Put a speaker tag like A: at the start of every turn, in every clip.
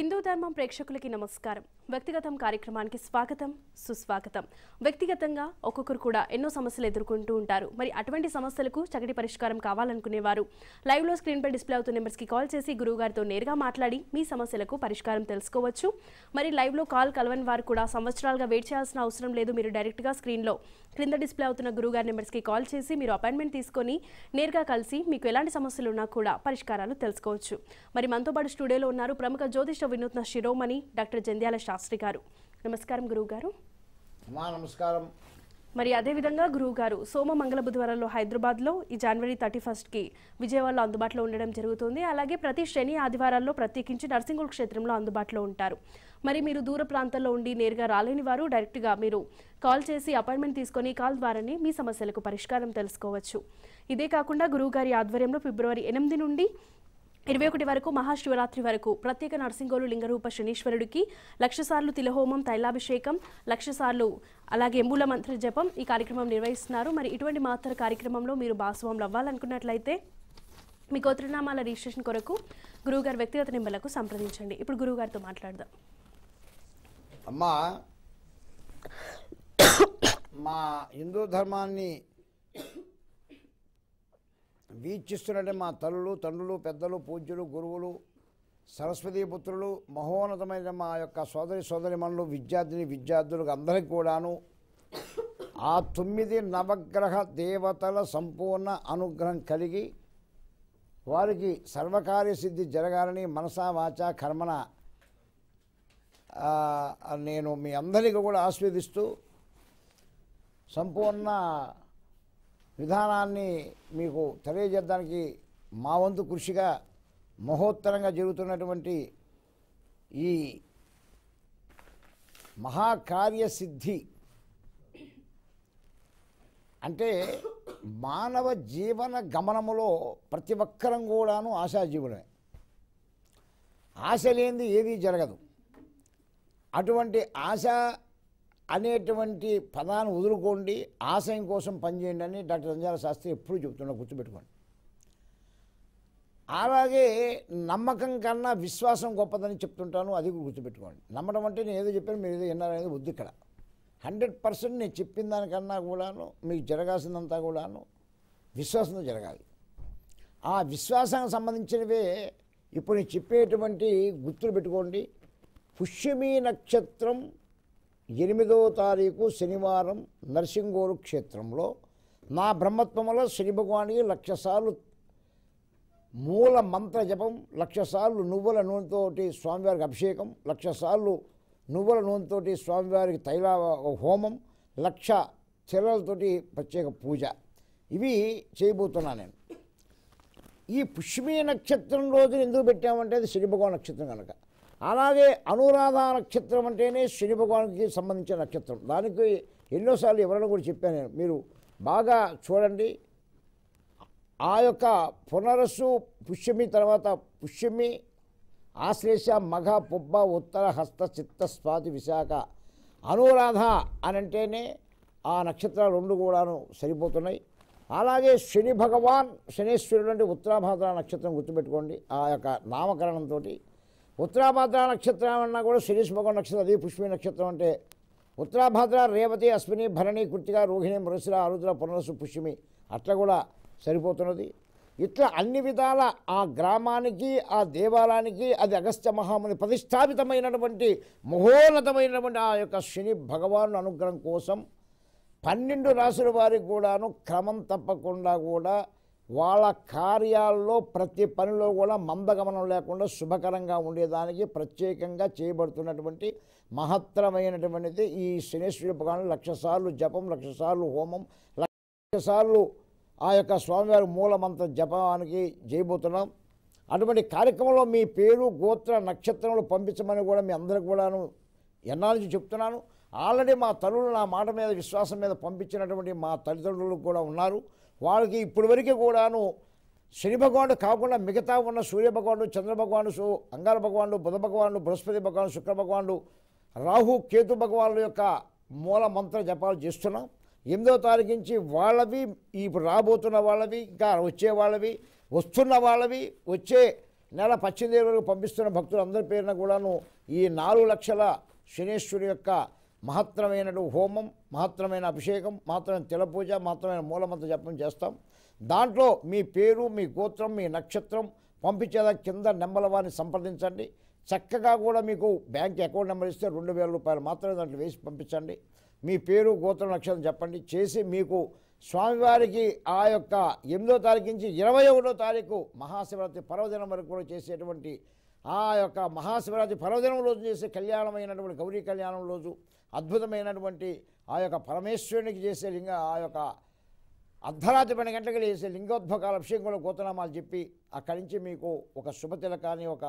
A: హిందూ ధర్మం ప్రేక్షకులకి నమస్కారం వ్యక్తిగతం కార్యక్రమానికి స్వాగతం సుస్వాగతం వ్యక్తిగతంగా ఒక్కొక్కరు కూడా ఎన్నో సమస్యలు ఎదుర్కొంటూ ఉంటారు మరి అటువంటి సమస్యలకు చక్కటి పరిష్కారం కావాలనుకునేవారు లైవ్లో స్క్రీన్పై డిస్ప్లే అవుతున్న నెంబర్స్కి కాల్ చేసి గురువుగారితో నేరుగా మాట్లాడి మీ సమస్యలకు పరిష్కారం తెలుసుకోవచ్చు మరి లైవ్లో కాల్ కలవని వారు కూడా సంవత్సరాలుగా వెయిట్ చేయాల్సిన అవసరం లేదు మీరు డైరెక్ట్గా స్క్రీన్లో క్రింద డిస్ప్లే అవుతున్న గురువుగారి నెంబర్స్కి కాల్ చేసి మీరు అపాయింట్మెంట్ తీసుకొని నేరుగా కలిసి మీకు ఎలాంటి సమస్యలు ఉన్నా కూడా పరిష్కారాలు తెలుసుకోవచ్చు మరి మనతో పాటు స్టూడియోలో ఉన్నారు ప్రముఖ జ్యోతిష వినూత్న శిరోమణి డాక్టర్ జంధ్యాల శాస్త్రి గారు నమస్కారం గురువు గారు
B: అమ్మా నమస్కారం
A: మరి అదేవిధంగా గురువు గారు సోమ మంగళ బుధవారంలో హైదరాబాద్లో ఈ జనవరి థర్టీ ఫస్ట్కి విజయవాడలో అందుబాటులో ఉండడం జరుగుతుంది అలాగే ప్రతి శని ఆదివారాల్లో ప్రత్యేకించి నర్సింగుల్ క్షేత్రంలో అందుబాటులో ఉంటారు మరి మీరు దూర ప్రాంతాల్లో ఉండి నేరుగా రాలేని వారు డైరెక్ట్గా మీరు కాల్ చేసి అపాయింట్మెంట్ తీసుకొని కాల్ ద్వారానే మీ సమస్యలకు పరిష్కారం తెలుసుకోవచ్చు ఇదే కాకుండా గురువు గారి ఆధ్వర్యంలో ఫిబ్రవరి ఎనిమిది నుండి ఇరవై ఒకటి వరకు మహాశివరాత్రి వరకు ప్రత్యేక నరసింగోలు లింగరూప శనీశ్వరుడికి లక్ష సార్లు తిలహోమం తైలాభిషేకం లక్ష సార్లు అలాగే మూల మంత్ర జపం ఈ కార్యక్రమం నిర్వహిస్తున్నారు మరి ఇటువంటి మాత్ర కార్యక్రమంలో మీరు భాగస్వాములు అవ్వాలనుకున్నట్లయితే మీ గోత్రనామాల రిజిస్ట్రేషన్ కొరకు గురువుగారి వ్యక్తిగత నెంబర్లకు సంప్రదించండి ఇప్పుడు గురువుగారితో మాట్లాడదాం
B: అమ్మా మా హిందూ ధర్మాన్ని వీక్షిస్తున్నట్టే మా తల్లులు తండ్రులు పెద్దలు పూజ్యులు గురువులు సరస్వతీ పుత్రులు మహోన్నతమైన మా యొక్క సోదరి సోదరిమణులు విద్యార్థిని విద్యార్థులకు అందరికీ కూడాను ఆ తొమ్మిది నవగ్రహ దేవతల సంపూర్ణ అనుగ్రహం కలిగి వారికి సర్వకార్య సిద్ధి జరగాలని మనసా వాచ కర్మన ఆ, నేను మీ అందరికీ కూడా ఆస్వాదిస్తూ సంపూర్ణ విధానాన్ని మీకు తెలియజేయడానికి మా వంతు కృషిగా మహోత్తరంగా జరుగుతున్నటువంటి ఈ మహాకార్యసిద్ధి అంటే మానవ జీవన గమనములో ప్రతి ఒక్కరం కూడాను ఆశాజీవులమే ఆశ లేనిది ఏదీ జరగదు అటువంటి ఆశ అనేటువంటి పదాన్ని వదులుకోండి ఆశయం కోసం పనిచేయండి అని డాక్టర్ సంజాల శాస్త్రి ఎప్పుడూ చెప్తున్నా గుర్తుపెట్టుకోండి అలాగే నమ్మకం కన్నా విశ్వాసం గొప్పదని చెప్తుంటాను అది కూడా గుర్తుపెట్టుకోండి నమ్మడం అంటే నేను ఏదో చెప్పాను మీరు ఏదో విన్నారనేది వద్దు ఇక్కడ హండ్రెడ్ పర్సెంట్ నేను చెప్పిన దానికన్నా కూడాను మీకు జరగాల్సిందంతా కూడాను విశ్వాసంతో జరగాలి ఆ విశ్వాసానికి సంబంధించినవే ఇప్పుడు నేను చెప్పేటువంటి గుర్తులు పెట్టుకోండి పుష్యమీ నక్షత్రం ఎనిమిదో తారీఖు శనివారం నరసింగోరు క్షేత్రంలో నా బ్రహ్మత్వంలో శని భగవానికి లక్ష సార్లు మూల మంత్ర జపం లక్ష సార్లు నువ్వుల నూనెతోటి స్వామివారికి అభిషేకం లక్ష సార్లు నువ్వుల నూనెతోటి స్వామివారికి తైల హోమం లక్ష చెరలతోటి ప్రత్యేక పూజ ఇవి చేయబోతున్నా నేను ఈ పుష్మీ నక్షత్రం రోజు ఎందుకు పెట్టామంటే అది శని భగవాన్ నక్షత్రం కనుక అలాగే అనురాధ నక్షత్రం అంటేనే శని భగవానికి సంబంధించిన నక్షత్రం దానికి ఎన్నోసార్లు ఎవరైనా కూడా చెప్పాను నేను మీరు బాగా చూడండి ఆ యొక్క పునరస్సు పుష్యమి తర్వాత పుష్యమి ఆశ్లేష మఘ పుబ్బ ఉత్తర హస్త చిత్త స్వాతి విశాఖ అనురాధ అని అంటేనే ఆ నక్షత్రాలు రెండు కూడాను సరిపోతున్నాయి అలాగే శని భగవాన్ శనేశ్వరుడు అంటే ఉత్తరాభాద్ర నక్షత్రం గుర్తుపెట్టుకోండి ఆ యొక్క నామకరణంతో ఉత్తరాభాద్ర నక్షత్రం అన్నా కూడా శనీష్ భగవాన్ నక్షత్రం అదే పుష్పి నక్షత్రం అంటే ఉత్తరాభాద్ర రేవతి అశ్విని భరణి కృతిక రోహిణి మృగశిర ఆరుద్ర పునరసు పుష్యమి అట్లా కూడా సరిపోతున్నది ఇట్లా అన్ని విధాల ఆ గ్రామానికి ఆ దేవాలయానికి అది అగస్త్య మహాముని ప్రతిష్టాపితమైనటువంటి మహోన్నతమైనటువంటి ఆ యొక్క శని భగవాను అనుగ్రహం కోసం పన్నెండు రాసుల వారికి కూడాను క్రమం తప్పకుండా కూడా వాళ్ళ కార్యాల్లో ప్రతి పనిలో కూడా మందగమనం లేకుండా శుభకరంగా ఉండేదానికి ప్రత్యేకంగా చేయబడుతున్నటువంటి మహత్తరమైనటువంటిది ఈ శనేశ్వరి భగవాను లక్ష సార్లు జపం లక్ష సార్లు హోమం లక్ష సార్లు ఆ యొక్క స్వామివారి మూలమంత్ర జపానికి చేయబోతున్నాం అటువంటి కార్యక్రమంలో మీ పేరు గోత్ర నక్షత్రములు పంపించమని కూడా మీ అందరికి కూడాను ఎన్నాళ్ళ నుంచి చెప్తున్నాను ఆల్రెడీ మా తల్లులు నా మాట మీద విశ్వాసం మీద పంపించినటువంటి మా తల్లిదండ్రులు కూడా ఉన్నారు వాళ్ళకి ఇప్పటి వరకు కూడాను శని భగవానుడు కాకుండా మిగతా ఉన్న సూర్య భగవానుడు చంద్ర భగవానుడు సు అంగార భగవానుడు బుధ భగవానుడు బృహస్పతి భగవానుడు శుక్ర భగవానుడు రాహు కేతు భగవానుల యొక్క మూల మంత్ర జపాలు చేస్తున్నాం ఎనిమిదో తారీఖు నుంచి వాళ్ళవి ఇప్పుడు రాబోతున్న వాళ్ళవి ఇంకా వచ్చే వాళ్ళవి వస్తున్న వాళ్ళవి వచ్చే నెల పద్దెనిమిది వేల వరకు పంపిస్తున్న భక్తులు అందరి పేరున కూడాను ఈ నాలుగు లక్షల శనేశ్వరి యొక్క మహత్తరమైన హోమం మహత్తరమైన అభిషేకం మహత్తరమైన తిల పూజ మహత్తరమైన మూలమంత్ర జపం చేస్తాం దాంట్లో మీ పేరు మీ గోత్రం మీ నక్షత్రం పంపించేదా కింద నెంబర్ వారిని సంప్రదించండి చక్కగా కూడా మీకు బ్యాంక్ అకౌంట్ నెంబర్ ఇస్తే రెండు వేల రూపాయలు మాత్రమే దాంట్లో వేసి పంపించండి మీ పేరు గోత్రం నక్షత్రం చెప్పండి చేసి మీకు స్వామివారికి ఆ యొక్క ఎనిమిదో తారీఖు నుంచి ఇరవై ఒకటో తారీఖు మహాశివరాత్రి పర్వదినం వరకు కూడా చేసేటువంటి ఆ యొక్క మహాశివరాత్రి పర్వదినం రోజు చేసే కళ్యాణమైనటువంటి గౌరీ కళ్యాణం రోజు అద్భుతమైనటువంటి ఆ యొక్క పరమేశ్వరునికి చేసే లింగ ఆ యొక్క అర్ధరాత్రి పన్నెండు గంటలకు చేసే లింగోద్భకాల అభిషేకంలో గోతనామాలు చెప్పి అక్కడి నుంచి మీకు ఒక శుభతిలకాన్ని ఒక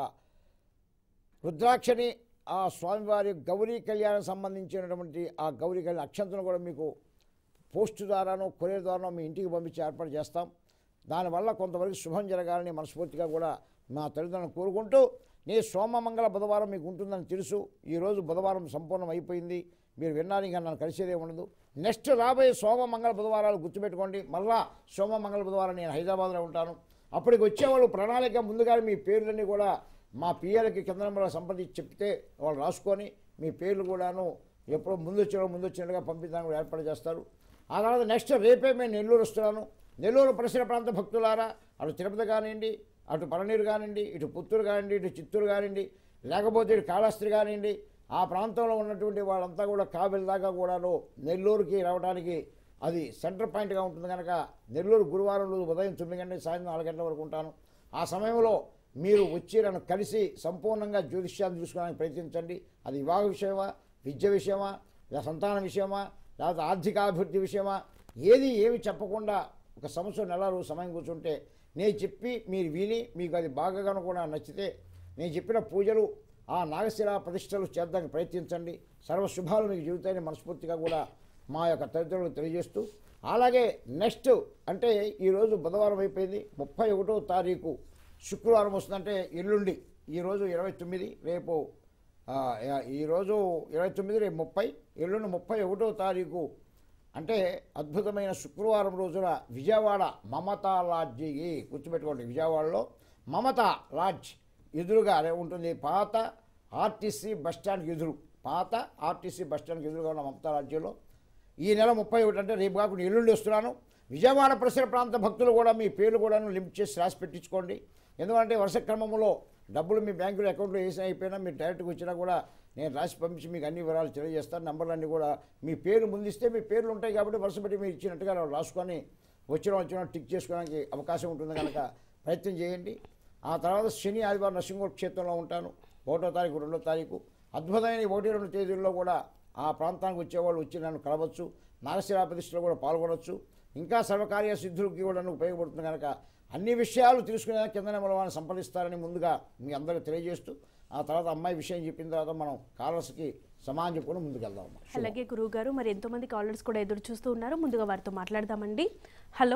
B: రుద్రాక్షని ఆ స్వామివారి గౌరీ కళ్యాణం సంబంధించినటువంటి ఆ గౌరీ కళ్యాణ అక్షంతను కూడా మీకు పోస్ట్ ద్వారానో కొరియర్ ద్వారానో మీ ఇంటికి పంపించి ఏర్పాటు చేస్తాం దానివల్ల కొంతవరకు శుభం జరగాలని మనస్ఫూర్తిగా కూడా మా తల్లిదండ్రులను కోరుకుంటూ నీ సోమమంగళ బుధవారం మీకు ఉంటుందని తెలుసు ఈరోజు బుధవారం సంపూర్ణం అయిపోయింది మీరు విన్నారు ఇంకా నన్ను కలిసేదే ఉండదు నెక్స్ట్ రాబోయే సోమమంగళ బుధవారాలు గుర్తుపెట్టుకోండి మళ్ళా సోమమంగళ బుధవారం నేను హైదరాబాద్లో ఉంటాను అప్పటికి వచ్చేవాళ్ళు ప్రణాళిక ముందుగా మీ పేర్లన్నీ కూడా మా పిఎలకి కింద నెంబర్ సంప్రదించి చెప్తే వాళ్ళు రాసుకొని మీ పేర్లు కూడాను ఎప్పుడో ముందు వచ్చిన ముందు వచ్చినట్టుగా పంపించడానికి కూడా ఏర్పాటు చేస్తారు ఆ తర్వాత నెక్స్ట్ రేపే మేము నెల్లూరు వస్తున్నాను నెల్లూరు పరిసర ప్రాంత భక్తులారా అటు తిరుపతి కానివ్వండి అటు పలనీరు కానివ్వండి ఇటు పుత్తూరు కానివ్వండి ఇటు చిత్తూరు కానివ్వండి లేకపోతే ఇటు కాళహస్తి కానివ్వండి ఆ ప్రాంతంలో ఉన్నటువంటి వాళ్ళంతా కూడా కావిలి దాకా కూడాను నెల్లూరుకి రావడానికి అది సెంటర్ పాయింట్గా ఉంటుంది కనుక నెల్లూరు గురువారం రోజు ఉదయం తొమ్మిది గంటల సాయంత్రం నాలుగు గంటల వరకు ఉంటాను ఆ సమయంలో మీరు వచ్చి నన్ను కలిసి సంపూర్ణంగా జ్యోతిష్యాన్ని చూసుకోవడానికి ప్రయత్నించండి అది వివాహ విషయమా విద్య విషయమా లేదా సంతాన విషయమా లేకపోతే ఆర్థికాభివృద్ధి విషయమా ఏది ఏమి చెప్పకుండా ఒక సంవత్సరం నెల రోజు సమయం కూర్చుంటే నేను చెప్పి మీరు విని మీకు అది బాగా కూడా నచ్చితే నేను చెప్పిన పూజలు ఆ నాగశిల ప్రతిష్టలు చేద్దానికి ప్రయత్నించండి సర్వ శుభాలు మీకు జీవితాన్ని మనస్ఫూర్తిగా కూడా మా యొక్క తల్లిదండ్రులకు తెలియజేస్తూ అలాగే నెక్స్ట్ అంటే ఈరోజు బుధవారం అయిపోయింది ముప్పై ఒకటో తారీఖు శుక్రవారం వస్తుందంటే ఎల్లుండి ఈరోజు ఇరవై తొమ్మిది రేపు ఆ, ఈరోజు ఇరవై తొమ్మిది రేపు ముప్పై ఎల్లుండి ముప్పై ఒకటో తారీఖు అంటే అద్భుతమైన శుక్రవారం రోజున విజయవాడ మమతా లాడ్జి గుర్తుపెట్టుకోండి విజయవాడలో మమత లాడ్జ్ ఎదురుగా అదే ఉంటుంది పాత ఆర్టీసీ బస్టాండ్కి ఎదురు పాత ఆర్టీసీ బస్టాండ్కి ఎదురుగా ఉన్న మమతా లాడ్జిలో ఈ నెల ముప్పై ఒకటి అంటే రేపు కాకుండా ఎల్లుండి వస్తున్నాను విజయవాడ పరిసర ప్రాంత భక్తులు కూడా మీ పేర్లు కూడా లింక్ చేసి రాసి పెట్టించుకోండి ఎందుకంటే వరుస క్రమంలో డబ్బులు మీ బ్యాంకులో అకౌంట్లో వేసి అయిపోయినా మీరు డైరెక్ట్గా వచ్చినా కూడా నేను రాసి పంపించి మీకు అన్ని వివరాలు తెలియజేస్తాను నంబర్లన్నీ కూడా మీ పేరు ముందిస్తే మీ పేర్లు ఉంటాయి కాబట్టి వరుస పెట్టి మీరు ఇచ్చినట్టుగా వాళ్ళు రాసుకొని వచ్చిన వచ్చిన టిక్ చేసుకోవడానికి అవకాశం ఉంటుంది కనుక ప్రయత్నం చేయండి ఆ తర్వాత శని ఆదివారం నరసింహ క్షేత్రంలో ఉంటాను ఒకటో తారీఖు రెండో తారీఖు అద్భుతమైన ఈ ఒకటి రెండు తేదీల్లో కూడా ఆ ప్రాంతానికి వచ్చేవాళ్ళు వచ్చి నన్ను కలవచ్చు నాగశిలా ప్రతిష్టలో కూడా పాల్గొనవచ్చు ఇంకా సర్వకార్య సిద్ధులకి కూడా ఉపయోగపడుతుంది కనుక అన్ని విషయాలు తెలుసుకునే కింద నెంబర్ సంప్రదిస్తారని ముందుగా మీ అందరికీ తెలియజేస్తూ ఆ తర్వాత అమ్మాయి విషయం చెప్పిన తర్వాత మనం కాలర్స్కి సమానం చెప్పుకొని ముందుకెళ్దాం అమ్మా.
A: అలాగే గురువు గారు మరి ఎంతో మంది కాలర్స్ కూడా ఎదురు చూస్తూ ఉన్నారు ముందుగా వారితో మాట్లాడదామండి హలో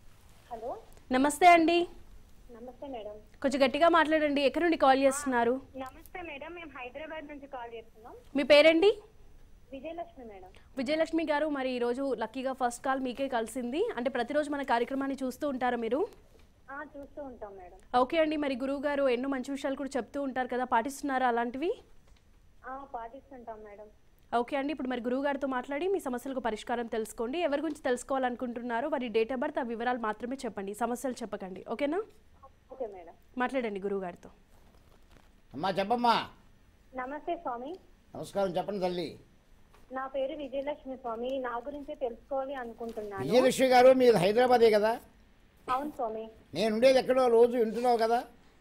C: హలో
A: నమస్తే అండి
C: నమస్తే మేడం
A: కొంచెం గట్టిగా మాట్లాడండి ఎక్కడి నుండి కాల్ చేస్తున్నారు
C: నమస్తే మేడం మేము హైదరాబాద్ నుంచి కాల్ చేస్తున్నాం
A: మీ పేరేంటి
C: విజయలక్ష్మి మేడం
A: విజయలక్ష్మి గారు మరి ఈరోజు లక్కీగా ఫస్ట్ కాల్ మీకే కలిసింది అంటే ప్రతిరోజు మన కార్యక్రమాన్ని చూస్తూ ఉంటారా మీరు
C: ఆ, చూస్తూ ఉంటాం మేడం
A: ఓకే అండి మరి గురువు గారు ఎన్నో మంచి విషయాలు కూడా చెప్తూ ఉంటారు కదా పాటిస్తున్నారా అలాంటివి
C: ఆ, పాటిస్తుంటాం మేడం
A: ఓకే అండి ఇప్పుడు మరి గురువు గారితో మాట్లాడి మీ సమస్యలకు పరిష్కారం తెలుసుకోండి ఎవరి గురించి తెలుసుకోవాలనుకుంటున్నారో వారి డేట్ ఆఫ్ బర్త్ ఆ వివరాలు మాత్రమే చెప్పండి సమస్యలు చెప్పకండి ఓకేనా
C: ఓకే మేడం
A: మాట్లాడండి గురువు గారితో
B: అమ్మా చెప్పమ్మా
C: నమస్తే స్వామి
B: నమస్కారం చెప్పండి తల్లి
C: నా పేరు విజయలక్ష్మి స్వామి నా గురించే తెలుసుకోవాలి అనుకుంటున్నాను
B: విజయలక్ష్మి గారు మీది హైదరాబాదే కదా
C: అవును స్వామి
B: నేను ఉండేది ఎక్కడో రోజు వింటున్నావు కదా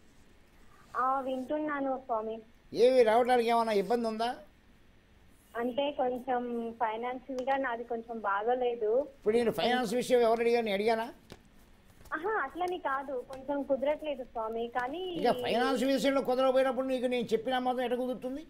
C: ఆ వింటున్నాను స్వామి
B: ఏవి రావడానికి ఏమైనా ఇబ్బంది ఉందా
C: అంటే కొంచెం ఫైనాన్షియల్ గా నాది కొంచెం బాగోలేదు
B: ఇప్పుడు నేను ఫైనాన్స్ విషయం ఎవరు అడిగాను నేను అడిగానా
C: ఆహా అట్లని కాదు కొంచెం కుదరట్లేదు స్వామి కానీ
B: ఇక ఫైనాన్స్ విషయంలో కుదరపోయినప్పుడు నీకు నేను చెప్పిన మాత్రం ఎట కుదురుతుంది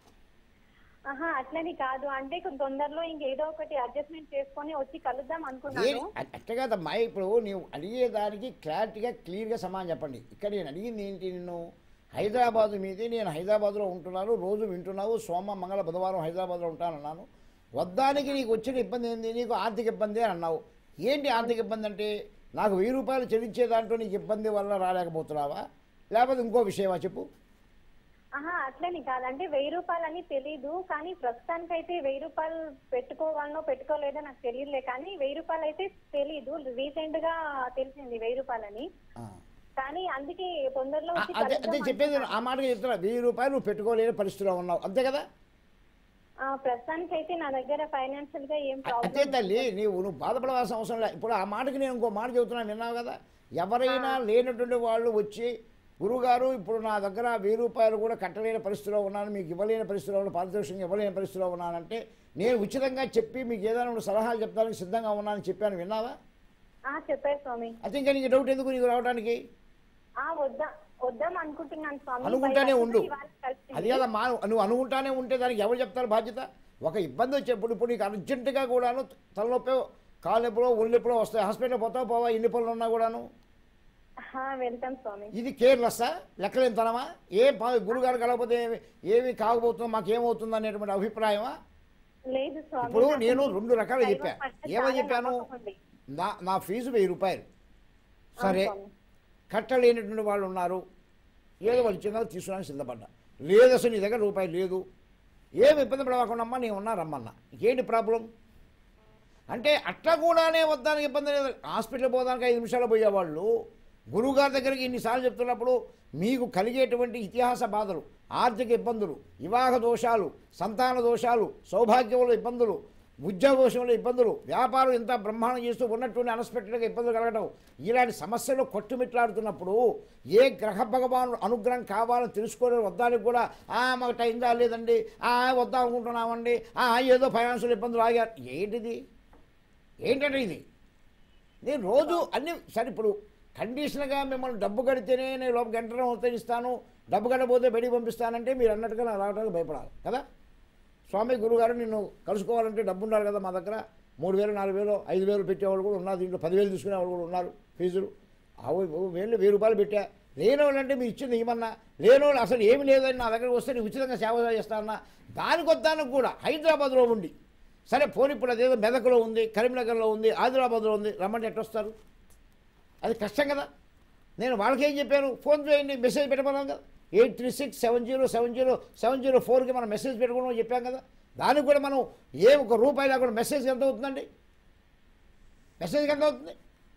C: ఆహా అట్లని కాదు అంటే కొంచెం తొందరలో ఇంకేదో ఒకటి అడ్జస్ట్మెంట్ చేసుకొని వచ్చి కలుద్దాం
B: ఏది
C: అనుకున్నాను
B: అ- అట్ట కాదమ్మా ఇప్పుడు నీవు అడిగేదానికి క్లారిటీగా క్లియర్గా సమాధానం చెప్పండి ఇక్కడ నేను అడిగింది ఏంటి నిన్ను హైదరాబాద్ మీది నేను హైదరాబాద్లో ఉంటున్నాను రోజు వింటున్నావు సోమ మంగళ బుధవారం హైదరాబాద్లో ఉంటానన్నాను వద్దానికి నీకు వచ్చిన ఇబ్బంది ఏంది నీకు ఆర్థిక ఇబ్బంది అని అన్నావు ఏంటి ఆర్థిక ఇబ్బంది అంటే నాకు వెయ్యి రూపాయలు చెల్లించే దాంట్లో నీకు ఇబ్బంది వల్ల రాలేకపోతున్నావా లేకపోతే ఇంకో విషయమా చెప్పు
C: ఆహా అట్లని కాదంటే వెయ్యి రూపాయలని తెలీదు కానీ ప్రస్తుతానికి అయితే వెయ్యి రూపాయలు పెట్టుకోవాలనో పెట్టుకోలేదో నాకు తెలియదులే కానీ వెయ్యి రూపాయలు అయితే తెలీదు రీసెంట్ గా తెలిసింది వెయ్యి రూపాయలని
B: ఆ.
C: కానీ అందుకే తొందరలో
B: ఆ,
C: వచ్చి
B: అదే అదే
C: కలుద్దాం
B: చెప్పేది
C: అంటున్నా.
B: ఆ మాటగా చెప్తున్నా వెయ్యి రూపాయలు నువ్వు పెట్టుకోలేని పరిస్థితిలో ఉన్నావు అంతే కదా
C: ఆ, ప్రస్తుతానికి అయితే నా దగ్గర ఫైనాన్షియల్ గా ఏం
B: అంతే
C: ప్రాబ్లం
B: తల్లి నీవు నువ్వు బాధపడవలసిన అవసరం లేదు ఇప్పుడు ఆ మాటకి నేను ఇంకో మాట చెబుతున్నాను విన్నావు కదా ఎవరైనా లేనటువంటి వాళ్ళు వచ్చి గురుగారు ఇప్పుడు నా దగ్గర వెయ్యి రూపాయలు కూడా కట్టలేని పరిస్థితిలో ఉన్నాను మీకు ఇవ్వలేని పరిస్థితిలో ఉన్నాను పారితోషికంగా ఇవ్వలేని పరిస్థితిలో ఉన్నానంటే నేను ఉచితంగా చెప్పి మీకు ఏదైనా ఒక సలహాలు చెప్తానికి సిద్ధంగా ఉన్నానని చెప్పాను విన్నావా
C: ఆ చెప్పారు స్వామి
B: అయితే ఇంకా నీకు డౌట్ ఎందుకు నీకు రావడానికి
C: ఆ వద్దా వద్దాం అనుకుంటున్నాను స్వామి
B: అనుకుంటానే
C: బయట
B: ఉండు
C: ఇవాళ కలిసింది.
B: అది కదా మా నువ్వు అనుకుంటానే ఉంటే దానికి ఎవరు చెప్తారు బాధ్యత ఒక ఇబ్బంది వచ్చేప్పుడు ఇప్పుడు నీకు అర్జెంటుగా కూడాను తలనొప్పి కాళ్ళు ఎప్పుడో ఒళ్ళు ఎప్పుడో వస్తాయి హాస్పిటల్ పోతావు పోవా ఎన్ని పనులు ఉన్నా కూడాను
C: ఆ, వెళ్తాం స్వామి
B: ఇది కేర్లెస్సా లెక్కలేనితనమా ఏ ప- గురుగారు కలగకపోతే ఏమి ఏమి కాకపోతుందో మాకు ఏమవుతుందో అనేటువంటి అభిప్రాయమా
C: లేదు స్వామి
B: ఇప్పుడు
C: నాకు
B: నేను రెండు రకాలు
C: దైవం
B: చెప్పా
C: పట్ల
B: ఏమని
C: చాలా
B: చెప్పాను
C: నమ్మకం ఉంది.
B: నా నా ఫీజు వెయ్యి రూపాయలు సరే
C: స్వామి.
B: కట్టలేనటువంటి వాళ్ళు ఉన్నారు ఏదో వాళ్ళు చిన్నది తీసుకోవడానికి సిద్ధపడ్డా లేదు అసలు నీ దగ్గర రూపాయి లేదు ఏమి ఇబ్బంది పడవకుండా అమ్మా నేను ఉన్నా రమ్మన్నా ఏంటి ప్రాబ్లం అంటే అట్లా కూడానే వద్దానికి ఇబ్బంది లేదు హాస్పిటల్ పోదానికి ఐదు నిమిషాలు పోయేవాళ్ళు గురువుగారి దగ్గరికి ఇన్నిసార్లు చెప్తున్నప్పుడు మీకు కలిగేటువంటి ఇతిహాస బాధలు ఆర్థిక ఇబ్బందులు వివాహ దోషాలు సంతాన దోషాలు సౌభాగ్యముల ఇబ్బందులు ఉద్యోగ విషయంలో ఇబ్బందులు వ్యాపారం ఇంత బ్రహ్మాండం చేస్తూ ఉన్నటువంటి అన్ఎక్స్పెక్టెడ్గా ఇబ్బందులు కలగడం ఇలాంటి సమస్యలు కొట్టుమిట్లాడుతున్నప్పుడు ఏ గ్రహ భగవాను అనుగ్రహం కావాలని తెలుసుకోవడం వద్దానికి కూడా "ఆ, మాకు టైం కాలేదండి ఆ, వద్దాం అనుకుంటున్నామండి ఆ, ఏదో ఫైనాన్షియల్ ఇబ్బందులు ఆగారు ఏంటిది ఏంటంటే ఇది నేను రోజు అన్ని సరే ఇప్పుడు కండిషన్గా మిమ్మల్ని డబ్బు కడితేనే నేను లోపల గంటలో మొత్తం ఇస్తాను డబ్బు కట్టకపోతే బయటికి పంపిస్తానంటే మీరు అన్నట్టుగా నాకు రావడానికి భయపడాలి కదా స్వామి గురుగారు నిన్ను కలుసుకోవాలంటే డబ్బు ఉండాలి కదా మా దగ్గర మూడు వేలు నాలుగు వేలు ఐదు వేలు పెట్టేవాళ్ళు కూడా ఉన్నారు దీంట్లో పదివేలు తీసుకునే వాళ్ళు కూడా ఉన్నారు ఫీజులు అవి వేలు వెయ్యి రూపాయలు పెట్టా లేని వాళ్ళు అంటే మీరు ఇచ్చింది ఏమన్నా లేని వాళ్ళు అసలు ఏమి లేదని నా దగ్గరకు వస్తే నేను ఉచితంగా సేవ చేస్తానన్నా దానికి వద్దానికి కూడా హైదరాబాద్లో ఉండి సరే పోనీ ఇప్పుడు అదేదో మెదక్లో ఉంది కరీంనగర్లో ఉంది ఆదిలాబాద్లో ఉంది రమ్మంటే ఎట్టొస్తారు అది కష్టం కదా నేను వాళ్ళకి ఏం చెప్పాను ఫోన్ చేయండి మెసేజ్ పెట్టమన్నాను కదా eight three six seven zero seven zero seven zero ఫోర్కి మనం మెసేజ్ పెట్టుకోవడం చెప్పాం కదా దానికి కూడా మనం ఏ ఒక రూపాయి లేకుండా మెసేజ్ ఎంత అవుతుందండి మెసేజ్కి ఎంత అవుతుంది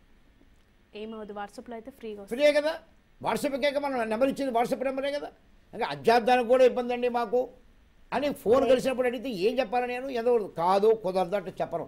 A: ఏమవుదు వాట్సాప్లో అయితే ఫ్రీగా వస్తుంది
B: ఫ్రీయే కదా వాట్సాప్కే మనం నెంబర్ ఇచ్చింది వాట్సాప్ నెంబరే కదా ఇంకా అధ్యాత్మానికి కూడా ఇబ్బంది అండి మాకు అని ఫోన్ కలిసినప్పుడు అడిగితే ఏం చెప్పాలి నేను ఏదో కాదు కుదరదు అంటే చెప్పను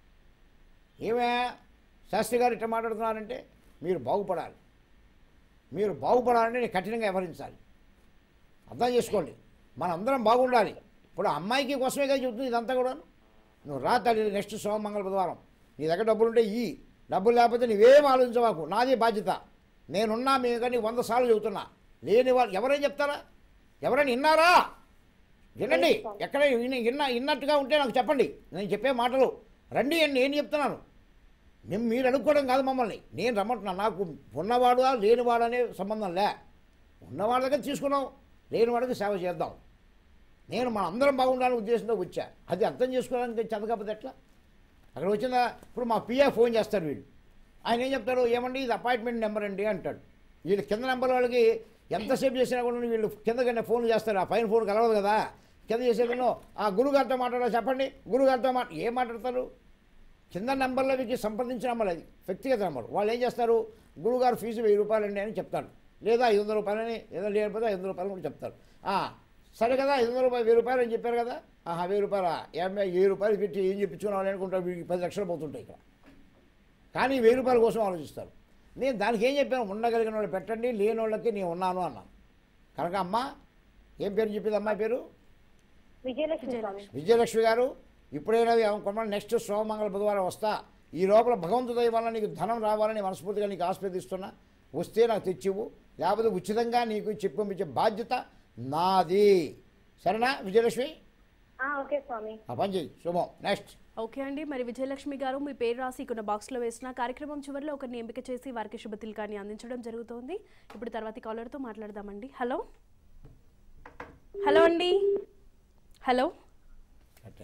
B: ఏమే శాస్త్రి గారు ఇట్లా మాట్లాడుతున్నారంటే మీరు బాగుపడాలి మీరు బాగుపడాలంటే నేను కఠినంగా వ్యవహరించాలి అర్థం చేసుకోండి మన అందరం బాగుండాలి ఇప్పుడు అమ్మాయికి కోసమే కదా చెబుతుంది ఇదంతా కూడా నువ్వు రా తల్లి నెక్స్ట్ సోమమంగళ బుధవారం నీ దగ్గర డబ్బులు ఉంటే ఈ డబ్బులు లేకపోతే నువ్వేం ఆలోచించవాకు నాది బాధ్యత నేనున్నా మేము కానీ వంద సార్లు చెబుతున్నా లేని వాళ్ళు ఎవరైనా చెప్తారా ఎవరైనా విన్నారా వినండి ఎక్కడ విన్న- విన్న విన్నట్టుగా ఉంటే నాకు చెప్పండి నేను చెప్పే మాటలు రండి అని నేను చెప్తున్నాను మేము మీరు అనుకోవడం కాదు మమ్మల్ని నేను రమ్మంటున్నా నాకు ఉన్నవాడుగా లేనివాడు అనే సంబంధం లే ఉన్నవాడి దగ్గర తీసుకున్నాం లేనివాడికి సేవ చేద్దాం నేను మన అందరం బాగుండాలని ఉద్దేశంతో వచ్చా అది అర్థం చేసుకోవడానికి చదవకపోతే ఎట్లా అక్కడ వచ్చిందా ఇప్పుడు మా పిఏ ఫోన్ చేస్తారు వీళ్ళు ఆయన ఏం చెప్తారు ఏమండి ఇది అపాయింట్మెంట్ నెంబర్ అండి అంటాడు వీళ్ళు కింద నెంబర్ వాళ్ళకి ఎంతసేపు చేసినా కూడా వీళ్ళు కింద ఫోన్ చేస్తారు ఆ పైన ఫోన్ కలవదు కదా కింద చేసేదను ఆ గురుగారితో మాట్లాడాలి చెప్పండి గురుగారితో మాట ఏం మాట్లాడతారు కింద నెంబర్లో మీకు సంప్రదించిన నెంబర్ అది వ్యక్తిగత నెంబర్ వాళ్ళు ఏం చేస్తారు గురుగారు ఫీజు వెయ్యి రూపాయలండి అని చెప్తాడు లేదా ఐదు వందల రూపాయలని ఏదో లేకపోతే ఐదు వందల రూపాయలు కూడా చెప్తారు ఆ, సరే కదా ఐదు వందల రూపాయలు వెయ్యి రూపాయలు అని చెప్పారు కదా ఆహా వెయ్యి రూపాయల యాభై వెయ్యి రూపాయలు పెట్టి ఏం చెప్పించుకున్నాం అనుకుంటారు వీడికి పది లక్షలు పోతుంటాయి ఇక్కడ కానీ వెయ్యి రూపాయల కోసం ఆలోచిస్తారు నేను దానికి ఏం చెప్పాను ఉండగలిగిన వాళ్ళు పెట్టండి లేని వాళ్ళకి నేను ఉన్నాను అన్నాను కనుక అమ్మ ఏం పేరు చెప్పింది అమ్మాయి పేరు
C: విజయలక్ష్మి స్వామి
B: విజయలక్ష్మి గారు ఇప్పుడైనా కొన్నాళ్ళు నెక్స్ట్ సోమమంగళ బుధవారం వస్తా ఈ లోపల భగవంతు దయ వల్ల నీకు ధనం రావాలని మనస్ఫూర్తిగా నీకు ఆస్వాదిస్తున్నా వస్తే నాకు తెచ్చివు లేకపోతే ఉచితంగా నీకు చెప్పి పంపించే బాధ్యత నాది సరేనా విజయలక్ష్మి
C: ఆ, ఓకే స్వామి
B: ఆ పని చెయ్యి శుభం నెక్స్ట్
A: ఓకే అండి మరి విజయలక్ష్మి గారు మీ పేరు రాసి ఇక్కడ బాక్స్లో వేసిన కార్యక్రమం చివరిలో ఒకరిని ఎంపిక చేసి వారికి శుభతిల్కాన్ని అందించడం జరుగుతోంది ఇప్పుడు తర్వాతి కాలర్తో మాట్లాడదామండి హలో హలో అండి హలో
B: అట్టే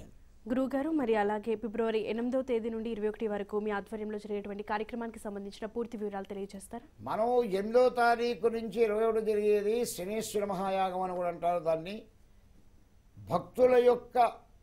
A: గురువుగారు మరి అలాగే ఫిబ్రవరి ఎనిమిదవ తేదీ నుండి ఇరవై ఒకటి వరకు మీ ఆధ్వర్యంలో జరిగేటువంటి కార్యక్రమానికి సంబంధించిన పూర్తి వివరాలు తెలియజేస్తారా
B: మనం ఎనిమిదో తారీఖు నుంచి ఇరవై ఒకటి జరిగేది శనీశ్వర మహాయాగం అని కూడా అంటారు దాన్ని భక్తుల యొక్క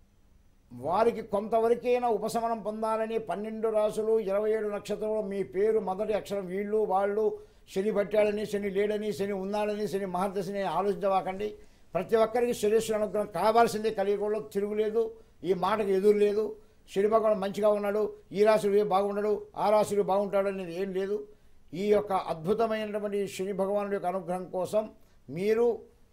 B: వారికి కొంతవరకైనా ఉపశమనం పొందాలని పన్నెండు రాసులు ఇరవై ఏడు నక్షత్రంలో మీ పేరు మొదటి అక్షరం వీళ్ళు వాళ్ళు శని పట్టాడని శని లేడని శని ఉన్నాడని శని మహర్దశని ఆలోచించవాకండి ప్రతి ఒక్కరికి శనీశ్వర అనుగ్రహం కావాల్సిందే కలియుగంలో తిరుగులేదు ఈ మాటకు ఎదురు లేదు శని భగవాన్ మంచిగా ఉన్నాడు ఈ రాశులు బాగున్నాడు ఆ రాశులు బాగుంటాడు అనేది ఏం లేదు ఈ యొక్క అద్భుతమైనటువంటి శని భగవానుడి యొక్క అనుగ్రహం కోసం మీరు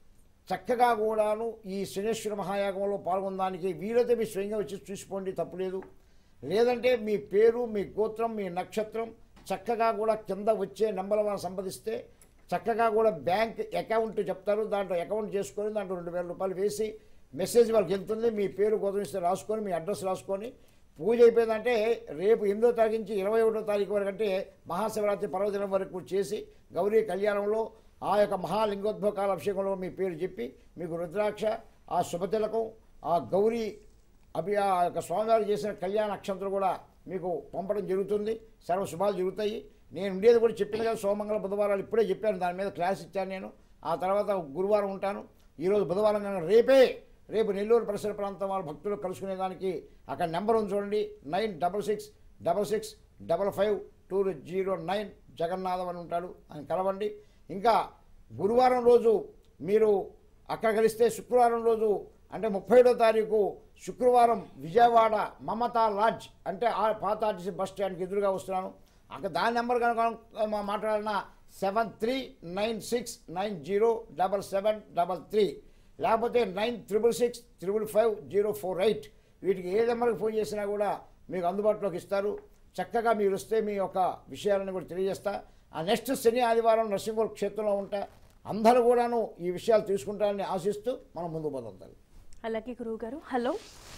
B: చక్కగా కూడాను ఈ శనేశ్వర మహాయాగంలో పాల్గొనడానికి వీలైతే మీ స్వయంగా వచ్చి చూసిపోండి తప్పులేదు లేదంటే మీ పేరు మీ గోత్రం మీ నక్షత్రం చక్కగా కూడా కింద వచ్చే నెంబర్ మనం సంపాదిస్తే చక్కగా కూడా బ్యాంక్ అకౌంట్ చెప్తారు దాంట్లో అకౌంట్ చేసుకొని దాంట్లో రెండు వేల రూపాయలు వేసి మెసేజ్ వాళ్ళకి వెళ్తుంది మీ పేరు గోత్రం ఇస్తే రాసుకొని మీ అడ్రస్ రాసుకొని పూజ అయిపోయిందంటే రేపు ఎనిమిదో తారీఖు నుంచి ఇరవై ఒకటో తారీఖు వరకు అంటే మహాశివరాత్రి పర్వదినం వరకు చేసి గౌరీ కళ్యాణంలో ఆ యొక్క మహాలింగోద్భవకాల అభిషేకంలో మీ పేరు చెప్పి మీకు రుద్రాక్ష ఆ శుభతిలకం ఆ గౌరీ అభి ఆ యొక్క స్వామివారు చేసిన కళ్యాణ అక్షంతలు కూడా మీకు పంపడం జరుగుతుంది సర్వ శుభాలు జరుగుతాయి నేను ఉండేది కూడా చెప్పిన కదా సోమంగళ బుధవారాలు ఇప్పుడే చెప్పాను దాని మీద క్లాస్ ఇచ్చాను నేను ఆ తర్వాత గురువారం ఉంటాను ఈరోజు బుధవారం కనుక రేపే రేపు నెల్లూరు పరిసర ప్రాంతం వాళ్ళ భక్తులు కలుసుకునేదానికి అక్కడ నెంబర్ ఉంది చూడండి nine double six double six double five two zero nine Jagannatham అని ఉంటాడు ఆయన కలవండి ఇంకా గురువారం రోజు మీరు అక్కడ కలిస్తే శుక్రవారం రోజు అంటే ముప్పైడో తారీఖు శుక్రవారం విజయవాడ మమతా లాడ్జ్ అంటే ఆ పాత ఆర్టీసీ బస్ స్టాండ్కి ఎదురుగా వస్తున్నాను అక్కడ దాని నెంబర్ కనుక మా- మాట్లాడిన seven three nine six nine zero double seven double three లేకపోతే nine triple six triple five zero four eight వీటికి ఏ నెంబర్కి ఫోన్ చేసినా కూడా మీకు అందుబాటులోకి ఇస్తారు చక్కగా మీరు వస్తే మీ యొక్క విషయాలను కూడా తెలియజేస్తా ఆ నెక్స్ట్ శని ఆదివారం నరసింహుల క్షేత్రంలో ఉంటా అందరూ కూడాను ఈ విషయాలు తీసుకుంటారని ఆశిస్తూ మనం ముందు పోతాం
A: అలాగే గురువుగారు హలో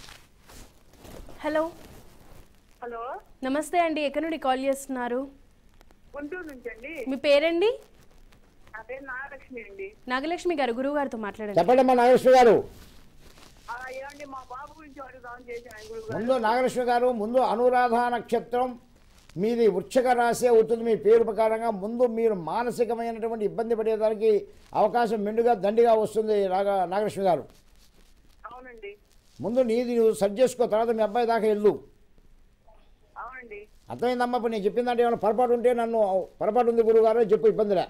A: హలో
D: హలో
A: నమస్తే అండి ఎక్కడి నుండి కాల్ చేస్తున్నారు
D: గుంటూరు నుంచి అండి
A: మీ పేరండి
D: నా పేరు నాగలక్ష్మి అండి
A: నాగలక్ష్మి గారు గురువు గారితో మాట్లాడండి
B: చెప్పండి అమ్మా నాగలక్ష్మి గారు
D: ఆ, ఏమండి మా బాబు గురించి అడుగుదామని చేశాను గురువు గారు
B: ముందు నాగలక్ష్మి గారు ముందు అనురాధ నక్షత్రం మీది వృక్షక రాశి అవుతుంది మీ పేరు ప్రకారంగా ముందు మీరు మానసికమైనటువంటి ఇబ్బంది పడేదానికి అవకాశం మెండుగా దండిగా వస్తుంది నాగ నాగలక్ష్మి గారు
D: అవునండి
B: ముందు నీది నువ్వు సరి చేసుకో తర్వాత మీ అబ్బాయి దాకా వెళ్ళు
D: అవునండి
B: అర్థమైందమ్మా ఇప్పుడు నేను చెప్పిందంటే ఏమైనా పొరపాటు ఉంటే నన్ను పొరపాటు ఉంది గురువు గారు చెప్పు ఇబ్బందిలే